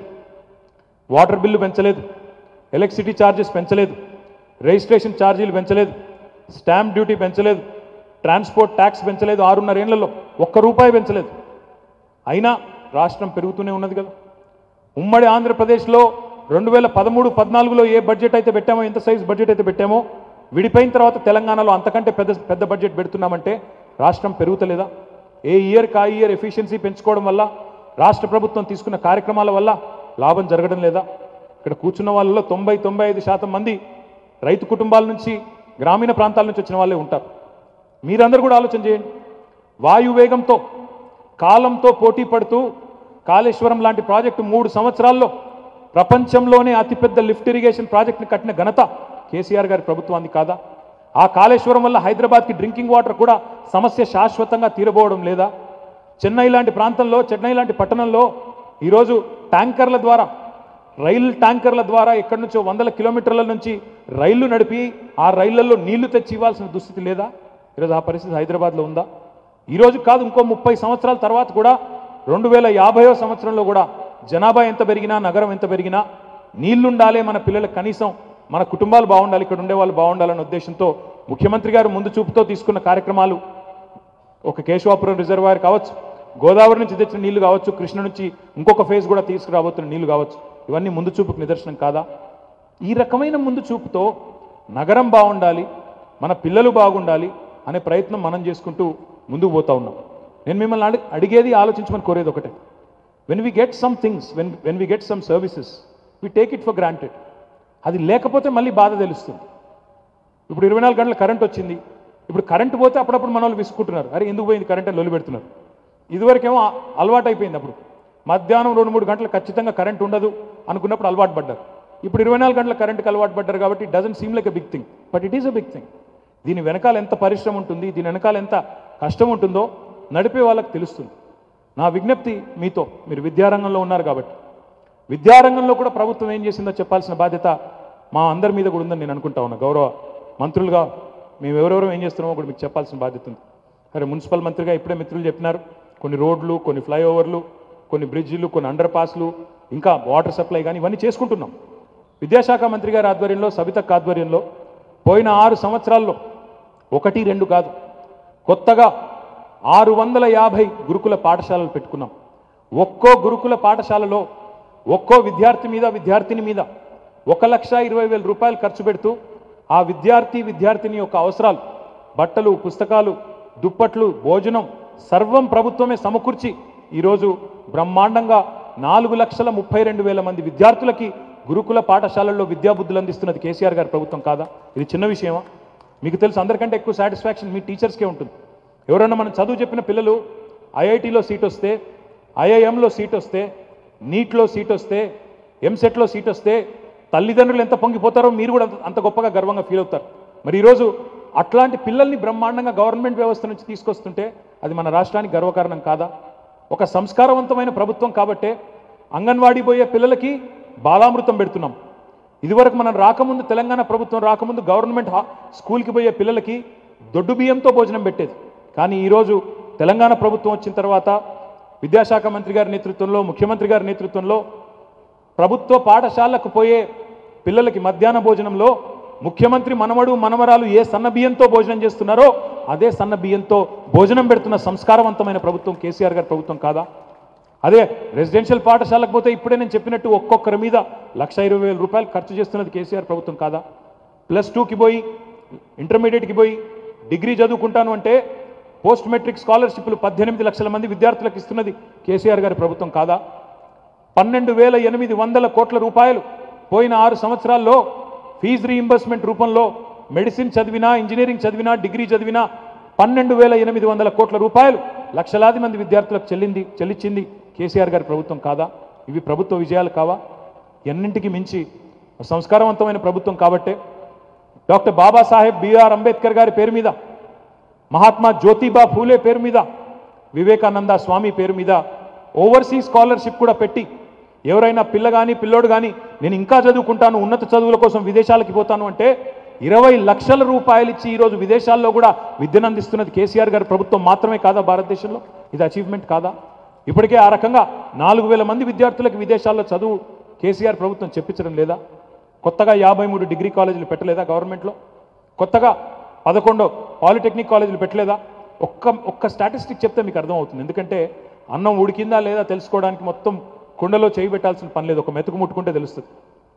వాటర్ బిల్లు పెంచలేదు ఎలక్ట్రిసిటీ ఛార్జెస్ పెంచలేదు రిజిస్ట్రేషన్ ఛార్జీలు పెంచలేదు స్టాంప్ డ్యూటీ పెంచలేదు ట్రాన్స్పోర్ట్ ట్యాక్స్ పెంచలేదు ఆరున్నర ఏళ్లలో ఒక్క రూపాయి పెంచలేదు అయినా రాష్ట్రం పెరుగుతూనే ఉన్నది కదా ఉమ్మడి ఆంధ్రప్రదేశ్లో రెండు వేల పదమూడు పద్నాలుగులో ఏ బడ్జెట్ అయితే పెట్టామో ఎంత సైజ్ బడ్జెట్ అయితే పెట్టామో విడిపోయిన తర్వాత తెలంగాణలో అంతకంటే పెద్ద పెద్ద బడ్జెట్ పెడుతున్నామంటే రాష్ట్రం పెరుగుతలేదా ఏ ఇయర్కి ఆ ఇయర్ ఎఫిషియన్సీ పెంచుకోవడం వల్ల రాష్ట్ర ప్రభుత్వం తీసుకున్న కార్యక్రమాల వల్ల లాభం జరగడం లేదా ఇక్కడ కూర్చున్న వాళ్ళలో తొంభై తొంభై ఐదు శాతం మంది రైతు కుటుంబాల నుంచి గ్రామీణ ప్రాంతాల నుంచి వచ్చిన వాళ్ళే ఉంటారు మీరందరూ కూడా ఆలోచన చేయండి వాయు వేగంతో కాలంతో పోటీ పడుతూ కాళేశ్వరం లాంటి ప్రాజెక్టు మూడు సంవత్సరాల్లో ప్రపంచంలోనే అతిపెద్ద లిఫ్ట్ ఇరిగేషన్ ప్రాజెక్ట్ని కట్టిన ఘనత కేసీఆర్ గారి ప్రభుత్వాన్ని కాదా ఆ కాళేశ్వరం వల్ల హైదరాబాద్కి డ్రింకింగ్ వాటర్ కూడా సమస్య శాశ్వతంగా తీరబోవడం లేదా చెన్నై లాంటి ప్రాంతంలో చెన్నై లాంటి పట్టణంలో ఈరోజు ట్యాంకర్ల ద్వారా రైలు ట్యాంకర్ల ద్వారా ఎక్కడి నుంచో వందల కిలోమీటర్ల నుంచి రైళ్లు నడిపి ఆ రైళ్లలో నీళ్లు తెచ్చి ఇవ్వాల్సిన దుస్థితి లేదా ఈరోజు ఆ పరిస్థితి హైదరాబాద్లో ఉందా ఈరోజు కాదు ఇంకో ముప్పై సంవత్సరాల తర్వాత కూడా రెండు వేల యాభైవ సంవత్సరంలో కూడా జనాభా ఎంత పెరిగినా నగరం ఎంత పెరిగినా నీళ్లుండాలి మన పిల్లలకు కనీసం మన కుటుంబాలు బాగుండాలి ఇక్కడ ఉండే వాళ్ళు బాగుండాలనే ఉద్దేశంతో ముఖ్యమంత్రి గారు ముందు చూపుతో తీసుకున్న కార్యక్రమాలు ఒక కేశవాపురం రిజర్వాయర్ కావచ్చు గోదావరి నుంచి తెచ్చిన నీళ్లు కావచ్చు కృష్ణ నుంచి ఇంకొక ఫేజ్ కూడా తీసుకురాబోతున్న నీళ్లు కావచ్చు ఇవన్నీ ముందు చూపుకు నిదర్శనం కాదా ఈ రకమైన ముందు చూపుతో నగరం బాగుండాలి మన పిల్లలు బాగుండాలి అనే ప్రయత్నం మనం చేసుకుంటూ ముందుకు పోతా ఉన్నాం నేను మిమ్మల్ని అడి అడిగేది ఆలోచించమని కోరేది ఒకటే when we get some things when when we get some services we take it for granted అది లేకపోతే మళ్ళీ బాధ తెలుస్తుంది ఇప్పుడు ఇరవై నాలుగు గంటల కరెంట్ వచ్చింది ఇప్పుడు కరెంట్ పోతే అప్పుడప్పుడు మన వాళ్ళు విసుకుంటున్నారు అరే ఎందుకు పోయింది కరెంట్ అని లొల్లి పెడుతున్నారు ఇదివరకేమో ఆ- అలవాటు అయిపోయింది అప్పుడు మధ్యాహ్నం రెండు మూడు గంటలు ఖచ్చితంగా కరెంట్ ఉండదు అనుకున్నప్పుడు అలవాటు పడ్డారు ఇప్పుడు ఇరవై నాలుగు గంటల కరెంట్కి అలవాటు పడ్డారు కాబట్టి doesn't seem like a big thing but it is a big thing దీని వెనకాల ఎంత పరిశ్రమ ఉంటుంది దీని వెనకాల ఎంత కష్టం ఉంటుందో నడిపే వాళ్ళకి తెలుస్తుంది నా విజ్ఞప్తి మీతో మీరు విద్యారంగంలో ఉన్నారు కాబట్టి విద్యారంగంలో కూడా ప్రభుత్వం ఏం చేసిందో చెప్పాల్సిన బాధ్యత మా అందరి మీద కూడా ఉందని నేను అనుకుంటా ఉన్నా గౌరవ మంత్రులుగా మేము ఎవరెవరో ఏం చేస్తున్నామో కూడా మీకు చెప్పాల్సిన బాధ్యత ఉంది సరే మున్సిపల్ మంత్రిగా ఇప్పుడే మిత్రులు చెప్పినారు కొన్ని రోడ్లు కొన్ని ఫ్లైఓవర్లు కొన్ని బ్రిడ్జిలు కొన్ని అండర్ పాస్లు ఇంకా వాటర్ సప్లై కానీ ఇవన్నీ చేసుకుంటున్నాం విద్యాశాఖ మంత్రి గారి ఆధ్వర్యంలో సవితక్ ఆధ్వర్యంలో పోయిన ఆరు సంవత్సరాల్లో ఒకటి రెండు కాదు కొత్తగా ఆరు వందల యాభై గురుకుల పాఠశాలలు పెట్టుకున్నాం ఒక్కో గురుకుల పాఠశాలలో ఒక్కో విద్యార్థి మీద విద్యార్థిని మీద ఒక లక్ష ఇరవై వేల రూపాయలు ఖర్చు పెడుతూ ఆ విద్యార్థి విద్యార్థిని యొక్క అవసరాలు బట్టలు పుస్తకాలు దుప్పట్లు భోజనం సర్వం ప్రభుత్వమే సమకూర్చి ఈరోజు బ్రహ్మాండంగా నాలుగు లక్షల ముప్పై రెండు వేల మంది విద్యార్థులకి గురుకుల పాఠశాలల్లో విద్యాబుద్ధులు అందిస్తున్నది కేసీఆర్ గారి ప్రభుత్వం కాదా ఇది చిన్న విషయమా మీకు తెలుసు అందరికంటే ఎక్కువ సాటిస్ఫాక్షన్ మీ టీచర్స్కే ఉంటుంది ఎవరైనా మనం చదువు చెప్పిన పిల్లలు ఐఐటిలో సీట్ వస్తే ఐఐఎంలో సీట్ వస్తే నీట్లో సీట్ వస్తే ఎంసెట్లో సీట్ వస్తే తల్లిదండ్రులు ఎంత పొంగిపోతారో మీరు కూడా అంత- అంత గొప్పగా గర్వంగా ఫీల్ అవుతారు మరి ఈరోజు అట్లాంటి పిల్లల్ని బ్రహ్మాండంగా గవర్నమెంట్ వ్యవస్థ నుంచి తీసుకొస్తుంటే అది మన రాష్ట్రానికి గర్వకారణం కాదా ఒక సంస్కారవంతమైన ప్రభుత్వం కాబట్టే అంగన్వాడీ పోయే పిల్లలకి బాలామృతం పెడుతున్నాం ఇదివరకు మనం రాకముందు తెలంగాణ ప్రభుత్వం రాకముందు గవర్నమెంట్ హా- స్కూల్కి పోయే పిల్లలకి దొడ్డు బియ్యంతో భోజనం పెట్టేది కానీ ఈరోజు తెలంగాణ ప్రభుత్వం వచ్చిన తర్వాత విద్యాశాఖ మంత్రి గారి నేతృత్వంలో ముఖ్యమంత్రి గారి నేతృత్వంలో ప్రభుత్వ పాఠశాలకు పోయే పిల్లలకి మధ్యాహ్న భోజనంలో ముఖ్యమంత్రి మనవడు మనవరాలు ఏ సన్న బియ్యంతో భోజనం చేస్తున్నారో అదే సన్న బియ్యంతో భోజనం పెడుతున్న సంస్కారవంతమైన ప్రభుత్వం కేసీఆర్ గారి ప్రభుత్వం కాదా అదే రెసిడెన్షియల్ పాఠశాలకు పోతే ఇప్పుడే నేను చెప్పినట్టు ఒక్కొక్కరి మీద లక్ష ఇరవై వేల రూపాయలు ఖర్చు చేస్తున్నది కేసీఆర్ ప్రభుత్వం కాదా ప్లస్ టూకి పోయి ఇంటర్మీడియట్కి పోయి డిగ్రీ చదువుకుంటాను అంటే పోస్ట్ మెట్రిక్ స్కాలర్షిప్లు పద్దెనిమిది లక్షల మంది విద్యార్థులకు ఇస్తున్నది కేసీఆర్ గారి ప్రభుత్వం కాదా పన్నెండు వేల ఎనిమిది వందల కోట్ల రూపాయలు పోయిన ఆరు సంవత్సరాల్లో ఫీజు రీయింబర్స్మెంట్ రూపంలో మెడిసిన్ చదివినా ఇంజనీరింగ్ చదివినా డిగ్రీ చదివినా పన్నెండు వేల ఎనిమిది వందల కోట్ల రూపాయలు లక్షలాది మంది విద్యార్థులకు చెల్లింది చెల్లించింది కేసీఆర్ గారి ప్రభుత్వం కాదా ఇవి ప్రభుత్వ విజయాలు కావా ఎన్నింటికి మించి సంస్కారవంతమైన ప్రభుత్వం కాబట్టే డాక్టర్ బాబాసాహెబ్ బిఆర్ అంబేద్కర్ గారి పేరు మీద మహాత్మా జ్యోతిబా ఫూలే పేరు మీద వివేకానంద స్వామి పేరు మీద ఓవర్సీస్ స్కాలర్షిప్ కూడా పెట్టి ఎవరైనా పిల్ల కానీ పిల్లోడు కానీ నేను ఇంకా చదువుకుంటాను ఉన్నత చదువుల కోసం విదేశాలకి పోతాను అంటే ఇరవై లక్షల రూపాయలు ఇచ్చి ఈరోజు విదేశాల్లో కూడా విద్యను అందిస్తున్నది కేసీఆర్ గారి ప్రభుత్వం మాత్రమే కాదా భారతదేశంలో ఇది అచీవ్మెంట్ కాదా ఇప్పటికే ఆ రకంగా నాలుగు వేల మంది విద్యార్థులకు విదేశాల్లో చదువు కేసీఆర్ ప్రభుత్వం చెప్పించడం లేదా కొత్తగా యాభై మూడు డిగ్రీ కాలేజీలు పెట్టలేదా గవర్నమెంట్లో కొత్తగా పదకొండో పాలిటెక్నిక్ కాలేజీలు పెట్టలేదా ఒక్క ఒక్క స్టాటిస్టిక్ చెప్తే మీకు అర్థమవుతుంది ఎందుకంటే అన్నం ఉడికిందా లేదా తెలుసుకోవడానికి మొత్తం కుండలో చేయి పెట్టాల్సిన పని లేదు ఒక మెతుకు ముట్టుకుంటే తెలుస్తుంది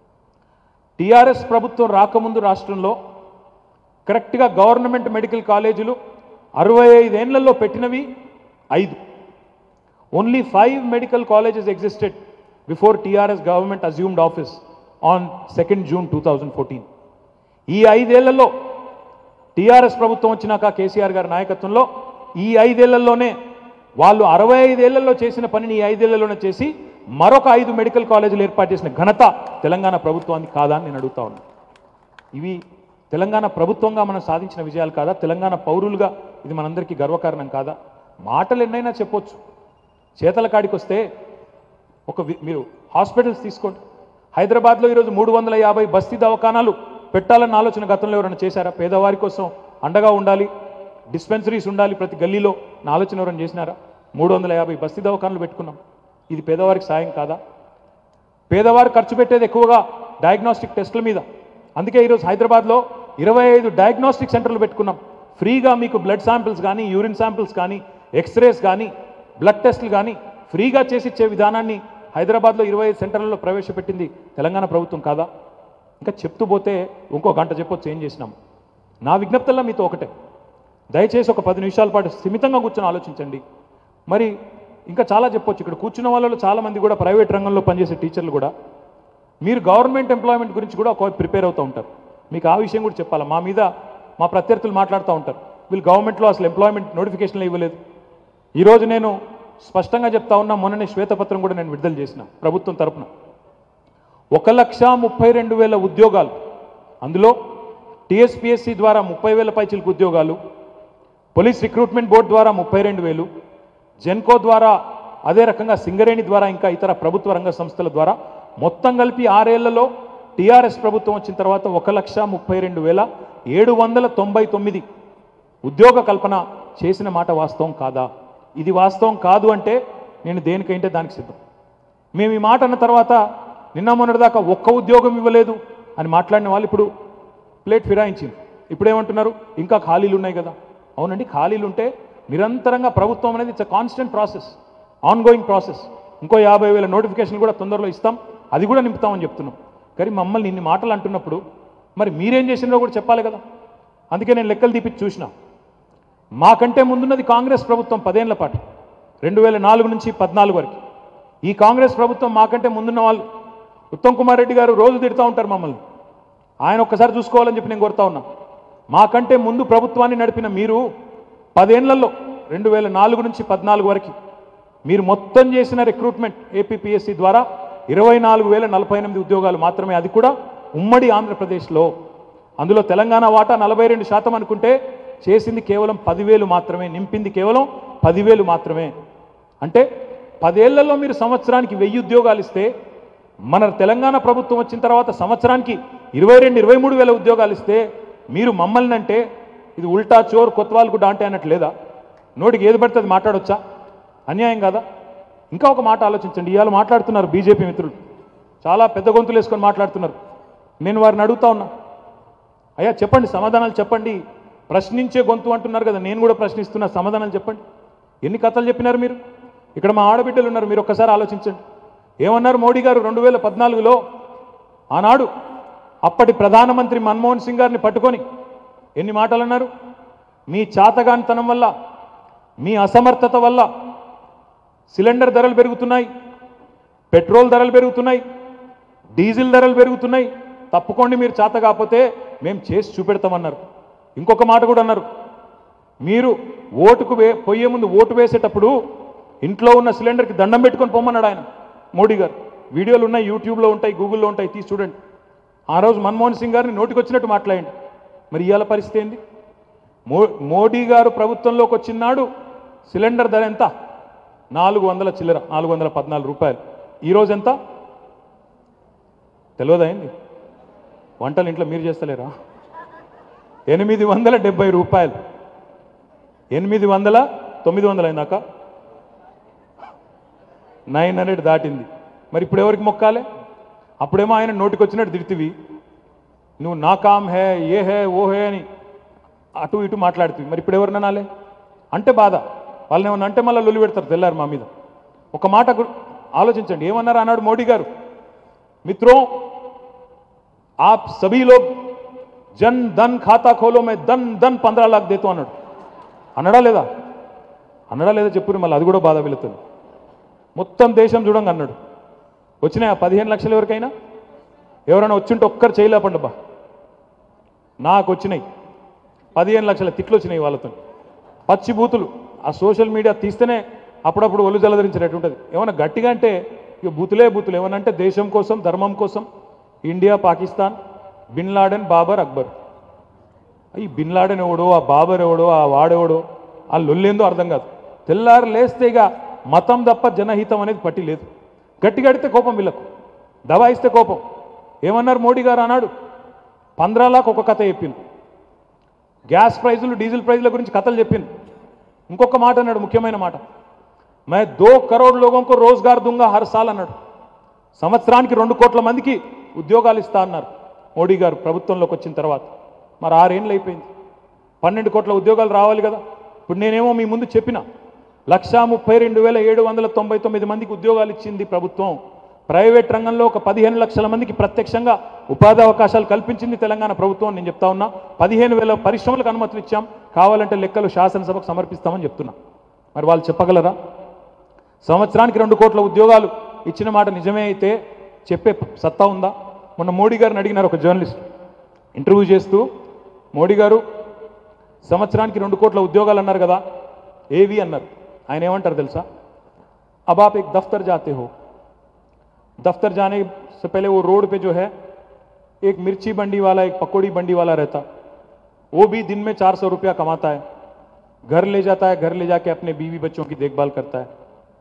టీఆర్ఎస్ ప్రభుత్వం రాకముందు రాష్ట్రంలో కరెక్ట్గా గవర్నమెంట్ మెడికల్ కాలేజీలు అరవై ఐదేళ్లలో పెట్టినవి ఐదు only five medical colleges existed before TRS government assumed office on second June two thousand fourteen ఈ ఐదేళ్లలో టీఆర్ఎస్ ప్రభుత్వం వచ్చినాక కేసీఆర్ గారి నాయకత్వంలో ఈ ఐదేళ్లలోనే వాళ్ళు అరవై ఐదేళ్లలో చేసిన పనిని ఈ ఐదేళ్లలోనే చేసి మరొక ఐదు మెడికల్ కాలేజీలు ఏర్పాటు చేసిన ఘనత తెలంగాణ ప్రభుత్వానికి కాదా అని నేను అడుగుతా ఉన్నాను ఇవి తెలంగాణ ప్రభుత్వంగా మనం సాధించిన విజయాలు కాదా తెలంగాణ పౌరులుగా ఇది మనందరికీ గర్వకారణం కాదా మాటలు ఎన్నైనా చెప్పొచ్చు చేతల కాడికి వస్తే ఒక వి- మీరు హాస్పిటల్స్ తీసుకోండి హైదరాబాద్లో ఈరోజు మూడు వందల యాభై బస్తీ దవాఖానాలు పెట్టాలన్న ఆలోచన గతంలో ఎవరైనా చేశారా పేదవారి కోసం అండగా ఉండాలి డిస్పెన్సరీస్ ఉండాలి ప్రతి గల్లీలో నా ఆలోచన ఎవరైనా చేసినారా మూడు వందల యాభై బస్తీ దవాఖానాలు పెట్టుకున్నాం ఇది పేదవారికి సాయం కాదా పేదవారు ఖర్చు పెట్టేది ఎక్కువగా డయాగ్నోస్టిక్ టెస్టుల మీద అందుకే ఈరోజు హైదరాబాద్లో ఇరవై ఐదు డయాగ్నోస్టిక్ సెంటర్లు పెట్టుకున్నాం ఫ్రీగా మీకు బ్లడ్ శాంపిల్స్ కానీ యూరిన్ శాంపిల్స్ కానీ ఎక్స్రేస్ కానీ బ్లడ్ టెస్టులు కానీ ఫ్రీగా చేసిచ్చే విధానాన్ని హైదరాబాద్లో ఇరవై ఐదు సెంటర్లలో ప్రవేశపెట్టింది తెలంగాణ ప్రభుత్వం కాదా ఇంకా చెప్తూ పోతే ఇంకో గంట చెప్పొచ్చు ఏం చేసినాం నా విజ్ఞప్తల్లా మీతో ఒకటే దయచేసి ఒక పది నిమిషాల పాటు స్థిమితంగా కూర్చొని ఆలోచించండి మరి ఇంకా చాలా చెప్పొచ్చు ఇక్కడ కూర్చున్న వాళ్ళలో చాలా మంది కూడా ప్రైవేట్ రంగంలో పనిచేసే టీచర్లు కూడా మీరు గవర్నమెంట్ ఎంప్లాయ్మెంట్ గురించి కూడా ఒక ప్రిపేర్ అవుతూ ఉంటారు మీకు ఆ విషయం కూడా చెప్పాలా మా మీద మా ప్రత్యర్థులు మాట్లాడుతూ ఉంటారు వీళ్ళు గవర్నమెంట్లో అసలు ఎంప్లాయ్మెంట్ నోటిఫికేషన్లు ఇవ్వలేదు ఈరోజు నేను స్పష్టంగా చెప్తా ఉన్నా మొన్ననే శ్వేతపత్రం కూడా నేను విడుదల చేసిన ప్రభుత్వం తరపున ఒక లక్ష ముప్పై రెండు వేల ఉద్యోగాలు అందులో టీఎస్పీఎస్సీ ద్వారా ముప్పై వేల పైచిలకు ఉద్యోగాలు పోలీస్ రిక్రూట్మెంట్ బోర్డు ద్వారా ముప్పై రెండు వేలు జెన్కో ద్వారా అదే రకంగా సింగరేణి ద్వారా ఇంకా ఇతర ప్రభుత్వ రంగ సంస్థల ద్వారా మొత్తం కలిపి ఆరేళ్లలో టీఆర్ఎస్ ప్రభుత్వం వచ్చిన తర్వాత ఒక లక్ష ముప్పై రెండు వేల ఏడు వందల తొంభై తొమ్మిది ఉద్యోగ కల్పన చేసిన మాట వాస్తవం కాదా ఇది వాస్తవం కాదు అంటే నేను దేనికైతే దానికి సిద్ధం మేము ఈ మాట అన్న తర్వాత నిన్న మొన్నటిదాకా ఒక్క ఉద్యోగం ఇవ్వలేదు అని మాట్లాడిన వాళ్ళు ఇప్పుడు ప్లేట్ ఫిరాయించింది ఇప్పుడు ఏమంటున్నారు ఇంకా ఖాళీలు ఉన్నాయి కదా అవునండి ఖాళీలు ఉంటే నిరంతరంగా ప్రభుత్వం అనేది it's constant process ongoing process ఇంకో యాభై వేల నోటిఫికేషన్ కూడా తొందరలో ఇస్తాం అది కూడా నింపుతామని చెప్తున్నాం కానీ మమ్మల్ని ఇన్ని మాటలు అంటున్నప్పుడు మరి మీరేం చేసినారో కూడా చెప్పాలి కదా అందుకే నేను లెక్కలు తీపిచ్చి చూసిన మాకంటే ముందున్నది కాంగ్రెస్ ప్రభుత్వం పదేళ్ల పాటు రెండు వేల నాలుగు నుంచి పద్నాలుగు వరకు ఈ కాంగ్రెస్ ప్రభుత్వం మాకంటే ముందున్న వాళ్ళు ఉత్తమ్ కుమార్ రెడ్డి గారు రోజు తిడుతూ ఉంటారు మమ్మల్ని ఆయన ఒక్కసారి చూసుకోవాలని చెప్పి నేను కోరుతా ఉన్నా మాకంటే ముందు ప్రభుత్వాన్ని నడిపిన మీరు పదేళ్లలో రెండు వేల నాలుగు నుంచి పద్నాలుగు వరకు మీరు మొత్తం చేసిన రిక్రూట్మెంట్ ఏపీపీఎస్సీ ద్వారా ఇరవై నాలుగు వేల నలభై ఎనిమిది ఉద్యోగాలు మాత్రమే అది కూడా ఉమ్మడి ఆంధ్రప్రదేశ్లో అందులో తెలంగాణ వాటా నలభై రెండు శాతం అనుకుంటే చేసింది కేవలం పదివేలు మాత్రమే నింపింది కేవలం పదివేలు మాత్రమే అంటే పదేళ్లలో మీరు సంవత్సరానికి వెయ్యి ఉద్యోగాలు ఇస్తే మన తెలంగాణ ప్రభుత్వం వచ్చిన తర్వాత సంవత్సరానికి ఇరవై రెండు ఇరవై మూడు వేల ఉద్యోగాలు ఇస్తే మీరు మమ్మల్ని అంటే ఇది ఉల్టా చోర్ కొత్వాల్ గుడ్డ అంటే అన్నట్టు లేదా నోటికి ఏది పడితే అది మాట్లాడొచ్చా అన్యాయం కాదా ఇంకా ఒక మాట ఆలోచించండి ఇవాళ మాట్లాడుతున్నారు బీజేపీ మిత్రులు చాలా పెద్ద గొంతులు వేసుకొని మాట్లాడుతున్నారు నేను వారిని అడుగుతా ఉన్నా అయ్యా చెప్పండి సమాధానాలు చెప్పండి ప్రశ్నించే గొంతు అంటున్నారు కదా నేను కూడా ప్రశ్నిస్తున్నా సమాధానాలు చెప్పండి ఎన్ని కథలు చెప్పినారు మీరు ఇక్కడ మా ఆడబిడ్డలు ఉన్నారు మీరు ఒక్కసారి ఆలోచించండి ఏమన్నారు మోడీ గారు రెండు వేల పద్నాలుగులో ఆనాడు అప్పటి ప్రధానమంత్రి మన్మోహన్ సింగ్ గారిని పట్టుకొని ఎన్ని మాటలు అన్నారు మీ చాతగానితనం వల్ల మీ అసమర్థత వల్ల సిలిండర్ ధరలు పెరుగుతున్నాయి పెట్రోల్ ధరలు పెరుగుతున్నాయి డీజిల్ ధరలు పెరుగుతున్నాయి తప్పుకోండి మీరు చేత కాకపోతే మేము చేసి చూపెడతామన్నారు ఇంకొక మాట కూడా అన్నారు మీరు ఓటుకు వే పోయే ముందు ఓటు వేసేటప్పుడు ఇంట్లో ఉన్న సిలిండర్కి దండం పెట్టుకొని పొమ్మన్నాడు ఆయన మోడీ గారు వీడియోలు ఉన్నాయి యూట్యూబ్లో ఉంటాయి గూగుల్లో ఉంటాయి తీసి చూడండి ఆ రోజు మన్మోహన్ సింగ్ గారిని నోటికి వచ్చినట్టు మాట్లాడండి మరి ఇవాళ పరిస్థితి ఏంది మో మోడీ గారు ప్రభుత్వంలోకి వచ్చినాడు సిలిండర్ ధర ఎంత నాలుగు వందల చిల్లర నాలుగు వందల పద్నాలుగు రూపాయలు ఈరోజు ఎంత తెలియదా ఏంది వంటలు ఇంట్లో మీరు చేస్తలేరా ఎనిమిది వందల డెబ్బై రూపాయలు ఎనిమిది వందల తొమ్మిది వందలు అయిందాక నైన్ హండ్రెడ్ దాటింది మరి ఇప్పుడు ఎవరికి మొక్కాలే అప్పుడేమో ఆయన నోటికి వచ్చినట్టు తిడితివి నువ్వు నా కామ్ హే ఏ హే ఓ హే అని అటు ఇటు మాట్లాడుతుంది మరి ఇప్పుడు ఎవరు అనాలే అంటే బాధ వాళ్ళని ఏమన్నా అంటే మళ్ళీ లొల్లి పెడతారు తెల్లారు మా మీద ఒక మాట గు- ఆలోచించండి ఏమన్నారు అన్నాడు మోడీ గారు మిత్రో आप सभी लोग జన్ ధన్ ఖాతా ఖోలో మే ధన్ ధన్ పంద్రా లాక్ దేతో అన్నాడు అన్నడా లేదా అన్నడా లేదా చెప్పు మళ్ళీ అది కూడా బాధ వెళుతుంది మొత్తం దేశం చూడంగా అన్నాడు వచ్చినాయా పదిహేను లక్షలు ఎవరికైనా ఎవరైనా వచ్చింటే ఒక్కరు చేయలేపండి బా నాకు వచ్చినాయి పదిహేను లక్షల తిట్లు వచ్చినాయి వాళ్ళతో పచ్చి బూతులు ఆ సోషల్ మీడియా తీస్తేనే అప్పుడప్పుడు ఒళ్ళు జలధరించినట్టు ఉంటుంది ఏమన్నా గట్టిగా అంటే ఇక బూతులే బూతులు ఏమన్నా అంటే దేశం కోసం ధర్మం కోసం India Pakistan Bin Laden Babar Akbar ఈ బిన్ లాడెన్ ఎవడో ఆ బాబర్ ఎవడో ఆ వాడెవడో ఆ లొల్లేందో అర్థం కాదు తెల్లారు లేస్తే ఇక మతం తప్ప జనహితం అనేది పట్టి లేదు గట్టి గడితే కోపం వీళ్ళకు దబాయిస్తే కోపం ఏమన్నారు మోడీ గారు అన్నాడు పంద్రాలాకు ఒక కథ చెప్పింది గ్యాస్ ప్రైజులు డీజిల్ ప్రైజుల గురించి కథలు చెప్పింది ఇంకొక మాట అన్నాడు ముఖ్యమైన మాట మే దో కరోడ్ లోగోంకు రోజ్గార్ దుంగా హర్ సాల్ అన్నాడు సంవత్సరానికి రెండు కోట్ల మందికి ఉద్యోగాలు ఇస్తా అన్నారు మోడీ గారు ప్రభుత్వంలోకి వచ్చిన తర్వాత మరి ఆరేళ్ళు అయిపోయింది పన్నెండు కోట్ల ఉద్యోగాలు రావాలి కదా ఇప్పుడు నేనేమో మీ ముందు చెప్పిన లక్షా ముప్పై రెండు వేల ఏడు వందల తొంభై తొమ్మిది మందికి ఉద్యోగాలు ఇచ్చింది ప్రభుత్వం ప్రైవేట్ రంగంలో ఒక పదిహేను లక్షల మందికి ప్రత్యక్షంగా ఉపాధి అవకాశాలు కల్పించింది తెలంగాణ ప్రభుత్వం అని నేను చెప్తా ఉన్నా పదిహేను వేల పరిశ్రమలకు అనుమతులు ఇచ్చాం కావాలంటే లెక్కలు శాసనసభకు సమర్పిస్తామని చెప్తున్నా మరి వాళ్ళు చెప్పగలరా సంవత్సరానికి రెండు కోట్ల ఉద్యోగాలు ఇచ్చిన మాట నిజమే అయితే చెప్పే సత్తా ఉందా మొన్న మోడీ గారిని అడిగినారు ఒక జర్నలిస్ట్ ఇంటర్వ్యూ చేస్తూ మోడీ గారు సంవత్సరానికి రెండు కోట్ల ఉద్యోగాలు అన్నారు కదా ఏవి అన్నారు ఆయన ఏమంటారు తెలుసా अब आप एक दफ्तर जाते हो दफ्तर जाने से पहले वो रोड पे जो है एक मिर्ची बंडी वाला एक पकौड़ी बंडी वाला रहता वो भी दिन में चार सौ रुपया कमाता है घर ले जाता है घर ले जाके अपने बीवी बच्चों की देखभाल करता है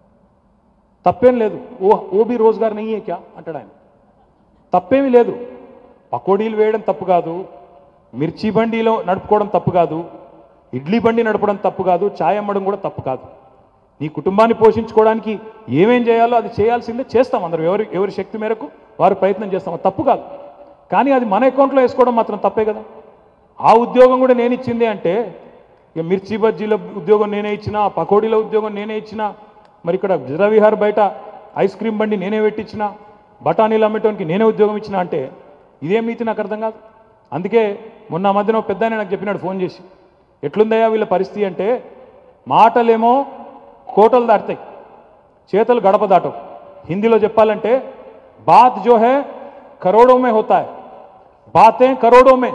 తప్పేం లేదు ఓ ఓ బి రోజ్గార్ నెయ్యే క్యా అంటాడు ఆయన తప్పేమీ లేదు పకోడీలు వేయడం తప్పు కాదు మిర్చి బండిలో నడుపుకోవడం తప్పు కాదు ఇడ్లీ బండి నడపడం తప్పు కాదు ఛాయ్ అమ్మడం కూడా తప్పు కాదు నీ కుటుంబాన్ని పోషించుకోవడానికి ఏమేం చేయాలో అది చేయాల్సిందే చేస్తాం అందరం ఎవరి ఎవరి శక్తి మేరకు వారు ప్రయత్నం చేస్తాం అది తప్పు కాదు కానీ అది మన అకౌంట్లో వేసుకోవడం మాత్రం తప్పే కదా ఆ ఉద్యోగం కూడా నేను ఇచ్చింది అంటే ఇక మిర్చి బజ్జీల ఉద్యోగం నేనే ఇచ్చిన పకోడీల ఉద్యోగం నేనే ఇచ్చిన మరి ఇక్కడ విహార్ బయట ఐస్ క్రీమ్ బండి నేనే పెట్టించిన బఠానీలు అమ్మేటోనికి నేనే ఉద్యోగం ఇచ్చిన అంటే ఇదేం నీతి నాకు అర్థం కాదు అందుకే మొన్న ఆ మధ్యన ఒక పెద్ద ఆయన నాకు చెప్పినాడు ఫోన్ చేసి ఎట్లుందయ్యా వీళ్ళ పరిస్థితి అంటే మాటలేమో కోటలు దాటుతాయి చేతలు గడప దాటవు హిందీలో చెప్పాలంటే బాత్ జో హే కరోడో మే హోతా హై బాతే కరోడో మే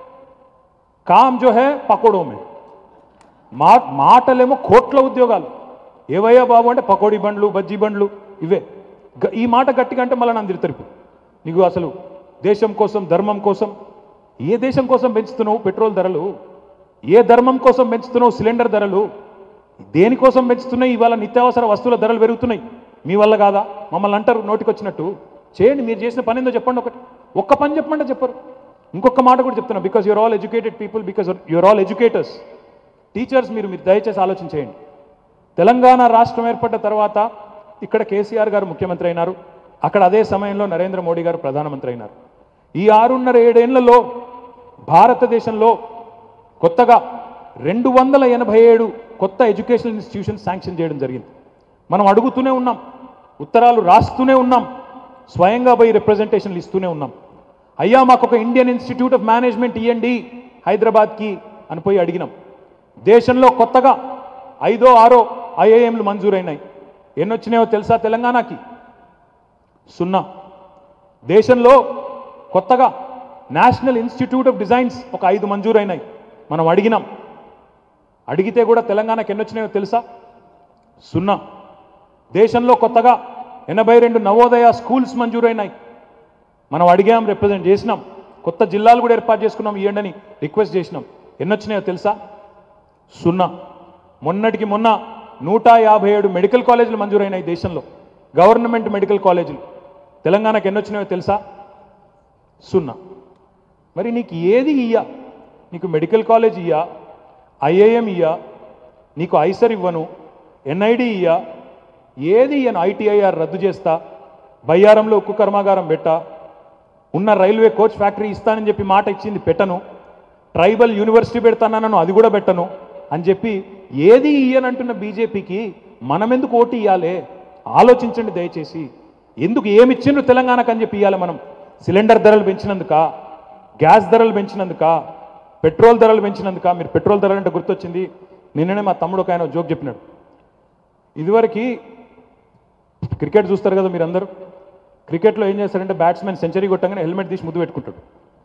కామ్ జో హే పకోడో మే మా మాటలేమో కోట్ల ఉద్యోగాలు ఏవయ్యా బాబు అంటే పకోడీ బండ్లు బజ్జీ బండ్లు ఇవే గ- ఈ మాట గట్టిగా అంటే మళ్ళీ నన్ను తిడతారు ఇప్పుడు నీకు అసలు దేశం కోసం ధర్మం కోసం ఏ దేశం కోసం పెంచుతున్నావు పెట్రోల్ ధరలు ఏ ధర్మం కోసం పెంచుతున్నావు సిలిండర్ ధరలు దేనికోసం పెంచుతున్నాయి ఇవాళ నిత్యావసర వస్తువుల ధరలు పెరుగుతున్నాయి మీ వల్ల కాదా మమ్మల్ని అంటారు నోటికొచ్చినట్టు చేయండి మీరు చేసిన పని ఏందో చెప్పండి ఒకటి ఒక్క పని చెప్పమంటే చెప్పరు ఇంకొక మాట కూడా చెప్తున్నా because you're all educated people because you're all educators teachers మీరు మీరు దయచేసి ఆలోచించేయండి తెలంగాణ రాష్ట్రం ఏర్పడ్డ తర్వాత ఇక్కడ కేసీఆర్ గారు ముఖ్యమంత్రి అయినారు అక్కడ అదే సమయంలో నరేంద్ర మోడీ గారు ప్రధానమంత్రి అయినారు ఈ ఆరున్నర ఏడేళ్లలో భారతదేశంలో కొత్తగా రెండు వందల ఎనభై ఏడు కొత్త ఎడ్యుకేషనల్ ఇన్స్టిట్యూషన్ శాంక్షన్ చేయడం జరిగింది మనం అడుగుతూనే ఉన్నాం ఉత్తరాలు రాస్తూనే ఉన్నాం స్వయంగా పోయి రిప్రజెంటేషన్లు ఇస్తూనే ఉన్నాం అయ్యా మాకు ఒక ఇండియన్ ఇన్స్టిట్యూట్ ఆఫ్ మేనేజ్మెంట్ ఇవ్వండి హైదరాబాద్కి అని పోయి అడిగినాం దేశంలో కొత్తగా ఐదో ఆరో ఐఐఎంలు మంజూరైనాయి ఎన్ని వచ్చినాయో తెలుసా తెలంగాణకి సున్నా దేశంలో కొత్తగా నేషనల్ ఇన్స్టిట్యూట్ ఆఫ్ డిజైన్స్ ఒక ఐదు మంజూరైనాయి మనం అడిగినాం అడిగితే కూడా తెలంగాణకి ఎన్ని వచ్చినాయో తెలుసా సున్నా దేశంలో కొత్తగా ఎనభై రెండు నవోదయ స్కూల్స్ మంజూరైనాయి మనం అడిగాం రిప్రజెంట్ చేసినాం కొత్త జిల్లాలు కూడా ఏర్పాటు చేసుకున్నాం ఇవ్వండి అని రిక్వెస్ట్ చేసినాం ఎన్ని వచ్చినాయో తెలుసా సున్నా మొన్నటికి మొన్న నూట యాభై ఏడు మెడికల్ కాలేజీలు మంజూరైనాయి దేశంలో గవర్నమెంట్ మెడికల్ కాలేజీలు తెలంగాణకు ఎన్ని వచ్చినాయో తెలుసా సున్నా మరి నీకు ఏది ఇయ్యా నీకు మెడికల్ కాలేజ్ ఇయ్యా ఐఏఎం ఇయ్యా నీకు ఐసర్ ఇవ్వను ఎన్ఐడి ఇయ్యా ఏది ఇయ్యను ఐటీఐఆర్ రద్దు చేస్తా బయ్యారంలో ఉక్కు కర్మాగారం పెట్టా ఉన్న రైల్వే కోచ్ ఫ్యాక్టరీ ఇస్తానని చెప్పి మాట ఇచ్చింది పెట్టను ట్రైబల్ యూనివర్సిటీ పెడతానన్నాను అది కూడా పెట్టను అని చెప్పి ఏది ఇయ్యనంటున్న బీజేపీకి మనమెందుకు ఓటు ఇవ్వాలే ఆలోచించండి దయచేసి ఎందుకు ఏమిచ్చిండ్రు తెలంగాణకు అని చెప్పి ఇవ్వాలి మనం సిలిండర్ ధరలు పెంచినందుక గ్యాస్ ధరలు పెంచినందుక పెట్రోల్ ధరలు పెంచినందుక మీరు పెట్రోల్ ధరలు అంటే గుర్తొచ్చింది నిన్ననే మా తమ్ముడు ఒక ఆయన జోక్ చెప్పినాడు ఇదివరకు క్రికెట్ చూస్తారు కదా మీరందరూ క్రికెట్లో ఏం చేస్తారంటే బ్యాట్స్మెన్ సెంచరీ కొట్టగానే హెల్మెట్ తీసి ముద్దు పెట్టుకుంటాడు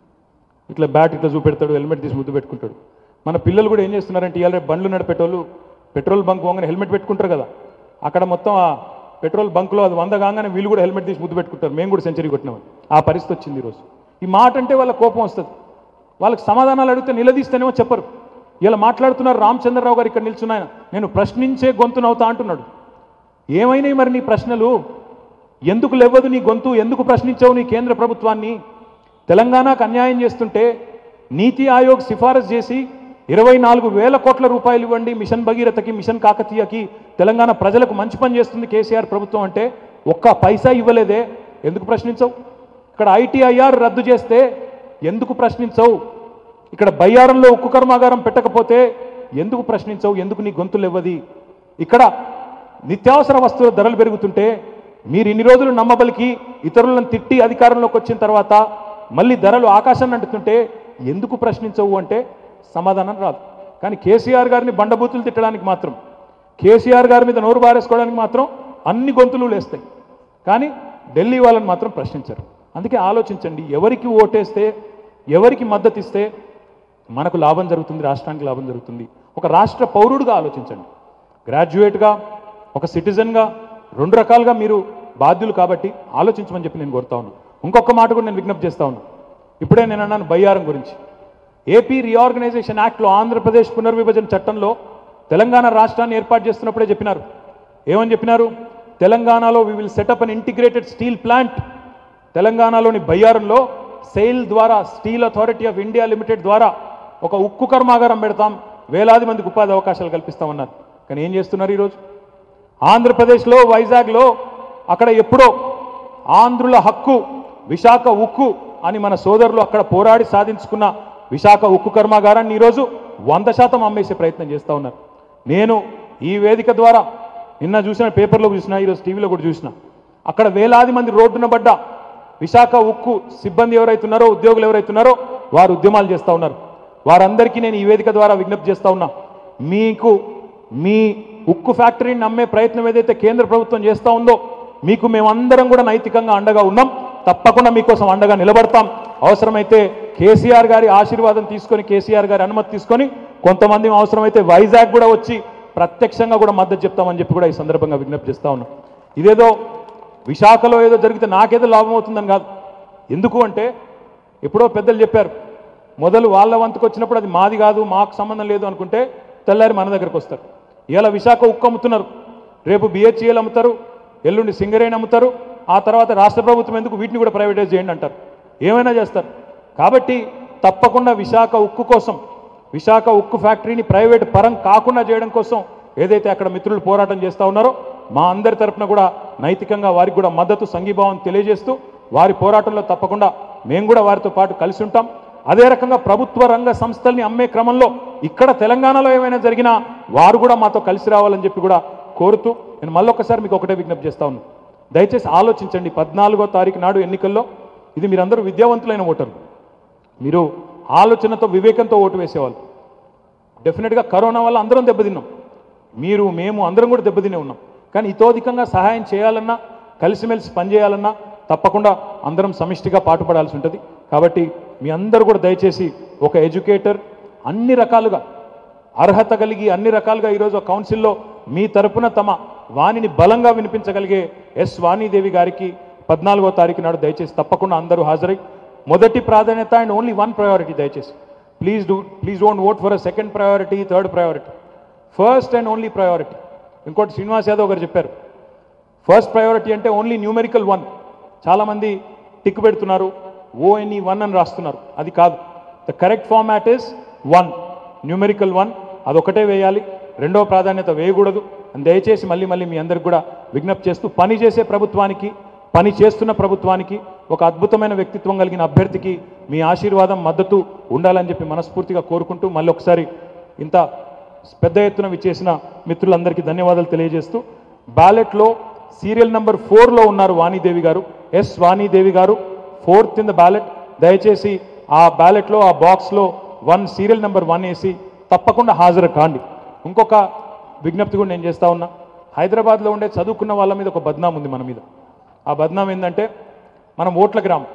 ఇట్లా బ్యాట్ ఇట్లా చూపెడతాడు హెల్మెట్ తీసి ముద్దు పెట్టుకుంటాడు మన పిల్లలు కూడా ఏం చేస్తున్నారంటే ఇవాళ రేపు బండ్లు నడిపేటోళ్ళు పెట్రోల్ బంక్ పోగానే హెల్మెట్ పెట్టుకుంటారు కదా అక్కడ మొత్తం ఆ పెట్రోల్ బంక్లో అది వంద కాగానే వీళ్ళు కూడా హెల్మెట్ తీసి ముద్దు పెట్టుకుంటారు మేము కూడా సెంచరీ కొట్టినామని ఆ పరిస్థితి వచ్చింది ఈరోజు ఈ మాట అంటే వాళ్ళ కోపం వస్తుంది వాళ్ళకి సమాధానాలు అడిగితే నిలదీస్తేనేమో చెప్పరు ఇలా మాట్లాడుతున్నారు రామచంద్రరావు గారు ఇక్కడ నిల్చున్నాయన నేను ప్రశ్నించే గొంతునవుతా అంటున్నాడు ఏమైనాయి మరి నీ ప్రశ్నలు ఎందుకు లేవదు నీ గొంతు ఎందుకు ప్రశ్నించావు నీ కేంద్ర ప్రభుత్వాన్ని తెలంగాణకు అన్యాయం చేస్తుంటే నీతి ఆయోగ్ సిఫారసు చేసి ఇరవై నాలుగు వేల కోట్ల రూపాయలు ఇవ్వండి మిషన్ భగీరథకి మిషన్ కాకతీయకి తెలంగాణ ప్రజలకు మంచి పని చేస్తుంది కేసీఆర్ ప్రభుత్వం అంటే ఒక్క పైసా ఇవ్వలేదే ఎందుకు ప్రశ్నించవు ఇక్కడ ఐటీఐఆర్ రద్దు చేస్తే ఎందుకు ప్రశ్నించవు ఇక్కడ బయ్యారంలో ఉక్కు కర్మాగారం పెట్టకపోతే ఎందుకు ప్రశ్నించవు ఎందుకు నీ గొంతులు ఇవ్వది ఇక్కడ నిత్యావసర వస్తువుల ధరలు పెరుగుతుంటే మీరు ఇన్ని రోజులు నమ్మబలికి ఇతరులను తిట్టి అధికారంలోకి వచ్చిన తర్వాత మళ్ళీ ధరలు ఆకాశాన్ని అంటుతుంటే ఎందుకు ప్రశ్నించవు అంటే సమాధానం రాదు కానీ కేసీఆర్ గారిని బండబూతులు తిట్టడానికి మాత్రం కేసీఆర్ గారి మీద నోరు బారేసుకోవడానికి మాత్రం అన్ని గొంతులు లేస్తాయి కానీ ఢిల్లీ వాళ్ళని మాత్రం ప్రశ్నించరు అందుకే ఆలోచించండి ఎవరికి ఓటేస్తే ఎవరికి మద్దతు ఇస్తే మనకు లాభం జరుగుతుంది రాష్ట్రానికి లాభం జరుగుతుంది ఒక రాష్ట్ర పౌరుడుగా ఆలోచించండి గ్రాడ్యుయేట్గా ఒక సిటిజన్గా రెండు రకాలుగా మీరు బాధ్యులు కాబట్టి ఆలోచించమని చెప్పి నేను కోరుతా ఉన్నాను ఇంకొక మాట కూడా నేను విజ్ఞప్తి చేస్తా ఉన్నాను ఇప్పుడే నేను అన్నాను బయ్యారం గురించి ఏపీ రీఆర్గనైజేషన్ యాక్ట్లో ఆంధ్రప్రదేశ్ పునర్విభజన చట్టంలో తెలంగాణ రాష్ట్రాన్ని ఏర్పాటు చేస్తున్నప్పుడే చెప్పినారు ఏమని చెప్పినారు తెలంగాణలో we will set up an integrated steel plant తెలంగాణలోని బయ్యారంలో సెయిల్ ద్వారా Steel Authority of India Limited ద్వారా ఒక ఉక్కు కర్మాగారం పెడతాం వేలాది మందికి ఉపాధి అవకాశాలు కల్పిస్తామన్నారు కానీ ఏం చేస్తున్నారు ఈరోజు ఆంధ్రప్రదేశ్లో వైజాగ్లో అక్కడ ఎప్పుడో ఆంధ్రుల హక్కు విశాఖ ఉక్కు అని మన సోదరులు అక్కడ పోరాడి సాధించుకున్న విశాఖ ఉక్కు కర్మాగారాన్ని ఈరోజు వంద శాతం అమ్మేసే ప్రయత్నం చేస్తూ ఉన్నారు నేను ఈ వేదిక ద్వారా నిన్న చూసిన పేపర్లో చూసిన ఈరోజు టీవీలో కూడా చూసిన అక్కడ వేలాది మంది రోడ్డున పడ్డ విశాఖ ఉక్కు సిబ్బంది ఎవరైతున్నారో ఉద్యోగులు ఎవరైతున్నారో వారు ఉద్యమాలు చేస్తూ ఉన్నారు వారందరికీ నేను ఈ వేదిక ద్వారా విజ్ఞప్తి చేస్తా ఉన్నా మీకు మీ ఉక్కు ఫ్యాక్టరీని నమ్మే ప్రయత్నం ఏదైతే కేంద్ర ప్రభుత్వం చేస్తూ ఉందో మీకు మేమందరం కూడా నైతికంగా అండగా ఉన్నాం తప్పకుండా మీకోసం అండగా నిలబడతాం అవసరమైతే కేసీఆర్ గారి ఆశీర్వాదం తీసుకొని కేసీఆర్ గారి అనుమతి తీసుకొని కొంతమంది అవసరమైతే వైజాగ్ కూడా వచ్చి ప్రత్యక్షంగా కూడా మద్దతు చెప్తామని చెప్పి కూడా ఈ సందర్భంగా విజ్ఞప్తి చేస్తా ఉన్నాం ఇదేదో విశాఖలో ఏదో జరిగితే నాకేదో లాభం అవుతుందని కాదు ఎందుకు అంటే ఎప్పుడో పెద్దలు చెప్పారు మొదలు వాళ్ళ వంతుకు వచ్చినప్పుడు అది మాది కాదు మాకు సంబంధం లేదు అనుకుంటే తెల్లారి మన దగ్గరకు వస్తారు ఇలా విశాఖ ఉక్కు అమ్ముతున్నారు రేపు బిహెచ్ఈఎల్ అమ్ముతారు ఎల్లుండి సింగరేణి అమ్ముతారు ఆ తర్వాత రాష్ట్ర ప్రభుత్వం ఎందుకు వీటిని కూడా ప్రైవేటైజ్ చేయండి అంటారు ఏమైనా చేస్తారు కాబట్టి తప్పకుండా విశాఖ ఉక్కు కోసం విశాఖ ఉక్కు ఫ్యాక్టరీని ప్రైవేట్ పరం కాకుండా చేయడం కోసం ఏదైతే అక్కడ మిత్రులు పోరాటం చేస్తూ ఉన్నారో మా అందరి తరపున కూడా నైతికంగా వారికి కూడా మద్దతు సంఘీభావం తెలియజేస్తూ వారి పోరాటంలో తప్పకుండా మేము కూడా వారితో పాటు కలిసి ఉంటాం అదే రకంగా ప్రభుత్వ రంగ సంస్థల్ని అమ్మే క్రమంలో ఇక్కడ తెలంగాణలో ఏమైనా జరిగినా వారు కూడా మాతో కలిసి రావాలని చెప్పి కూడా కోరుతూ నేను మళ్ళొకసారి మీకు ఒకటే విజ్ఞప్తి చేస్తా ఉన్నాను దయచేసి ఆలోచించండి పద్నాలుగో తారీఖు నాడు ఎన్నికల్లో ఇది మీరందరూ విద్యావంతులైన ఓటర్లు మీరు ఆలోచనతో వివేకంతో ఓటు వేసేవాళ్ళు డెఫినెట్గా కరోనా వల్ల అందరం దెబ్బతిన్నాం మీరు మేము అందరం కూడా దెబ్బతినే ఉన్నాం కానీ ఇతోధికంగా సహాయం చేయాలన్నా కలిసిమెలిసి పనిచేయాలన్నా తప్పకుండా అందరం సమిష్టిగా పాటుపడాల్సి ఉంటుంది కాబట్టి మీ అందరూ కూడా దయచేసి ఒక ఎడ్యుకేటర్ అన్ని రకాలుగా అర్హత కలిగి అన్ని రకాలుగా ఈరోజు ఆ కౌన్సిల్లో మీ తరపున తమ వాణిని బలంగా వినిపించగలిగే ఎస్ వాణిదేవి గారికి పద్నాలుగో తారీఖు నాడు దయచేసి తప్పకుండా అందరూ హాజరై మొదటి ప్రాధాన్యత అండ్ ఓన్లీ వన్ ప్రయారిటీ దయచేసి please do please don't vote for a second priority third priority first and only priority ఇంకోటి శ్రీనివాస్ యాదవ్ గారు చెప్పారు ఫస్ట్ ప్రయారిటీ అంటే ఓన్లీ న్యూమెరికల్ వన్ చాలామంది టిక్ పెడుతున్నారు ఓఎన్ఈ వన్ అని రాస్తున్నారు అది కాదు the correct format is one numerical one అదొకటే వేయాలి రెండవ ప్రాధాన్యత వేయకూడదు అని దయచేసి మళ్ళీ మళ్ళీ మీ అందరికి కూడా విజ్ఞప్తి చేస్తూ పని చేసే ప్రభుత్వానికి పని చేస్తున్న ప్రభుత్వానికి ఒక అద్భుతమైన వ్యక్తిత్వం కలిగిన అభ్యర్థికి మీ ఆశీర్వాదం మద్దతు ఉండాలని చెప్పి మనస్ఫూర్తిగా కోరుకుంటూ మళ్ళీ ఒకసారి ఇంత పెద్ద ఎత్తున విచ్చేసిన మిత్రులందరికీ ధన్యవాదాలు తెలియజేస్తూ బ్యాలెట్లో సీరియల్ నంబర్ ఫోర్లో ఉన్నారు వాణిదేవి గారు ఎస్ వాణిదేవి గారు ఫోర్త్ ఇన్ ద బ్యాలెట్ దయచేసి ఆ బ్యాలెట్లో ఆ బాక్స్లో వన్ సీరియల్ నెంబర్ వన్ వేసి తప్పకుండా హాజరు కాండి ఇంకొక విజ్ఞప్తి కూడా నేను చేస్తా ఉన్నా హైదరాబాద్లో ఉండే చదువుకున్న వాళ్ళ మీద ఒక బద్నాం ఉంది మన మీద ఆ బద్నాం ఏంటంటే మనం ఓట్ల గ్రామం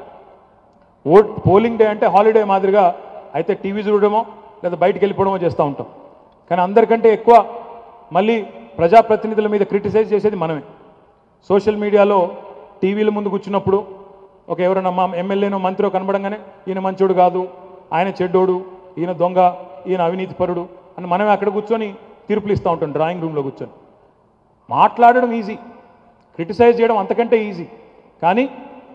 ఓట్ పోలింగ్ డే అంటే హాలిడే మాదిరిగా అయితే టీవీ చూడడమో లేదా బయటికి వెళ్ళిపోవడమో చేస్తూ ఉంటాం కానీ అందరికంటే ఎక్కువ మళ్ళీ ప్రజాప్రతినిధుల మీద క్రిటిసైజ్ చేసేది మనమే సోషల్ మీడియాలో టీవీల ముందు కూర్చున్నప్పుడు ఒక ఎవరైనా మా ఎమ్మెల్యేనో మంత్రో కనబడంగానే ఈయన మంచోడు కాదు ఆయన చెడ్డోడు ఈయన దొంగ ఈయన అవినీతిపరుడు అని మనమే అక్కడ కూర్చొని తీర్పులు ఇస్తూ ఉంటాం డ్రాయింగ్ రూమ్లో కూర్చొని మాట్లాడడం ఈజీ క్రిటిసైజ్ చేయడం అంతకంటే ఈజీ కానీ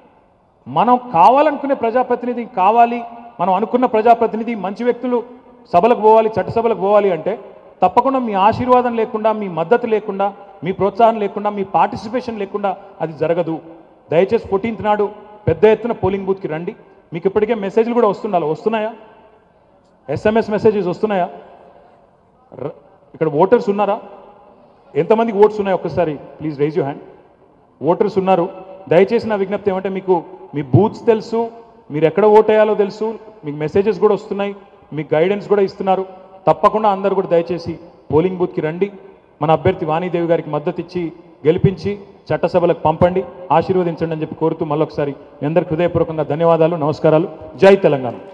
మనం కావాలనుకునే ప్రజాప్రతినిధి కావాలి మనం అనుకున్న ప్రజాప్రతినిధి మంచి వ్యక్తులు సభలకు పోవాలి చట్టసభలకు పోవాలి అంటే తప్పకుండా మీ ఆశీర్వాదం లేకుండా మీ మద్దతు లేకుండా మీ ప్రోత్సాహం లేకుండా మీ పార్టిసిపేషన్ లేకుండా అది జరగదు దయచేసి ఫోర్టీన్త్ నాడు పెద్ద ఎత్తున పోలింగ్ బూత్కి రండి మీకు ఇప్పటికే మెసేజ్లు కూడా వస్తుండాలి వస్తున్నాయా ఎస్ఎంఎస్ మెసేజెస్ వస్తున్నాయా ర- ఇక్కడ ఓటర్స్ ఉన్నారా ఎంతమందికి ఓట్స్ ఉన్నాయి ఒక్కసారి please raise you hand voters ఉన్నారు దయచేసి నా విజ్ఞప్తి ఏమంటే మీకు మీ బూత్స్ తెలుసు మీరు ఎక్కడ ఓటేయాలో తెలుసు మీకు మెసేజెస్ కూడా వస్తున్నాయి మీకు గైడెన్స్ కూడా ఇస్తున్నారు తప్పకుండా అందరూ కూడా దయచేసి పోలింగ్ బూత్కి రండి మన అభ్యర్థి వాణీదేవి గారికి మద్దతు ఇచ్చి గెలిపించి చట్టసభలకు పంపండి ఆశీర్వదించండి అని చెప్పి కోరుతూ మళ్ళొకసారి మీ అందరికి హృదయపూర్వకంగా ధన్యవాదాలు నమస్కారాలు జై తెలంగాణ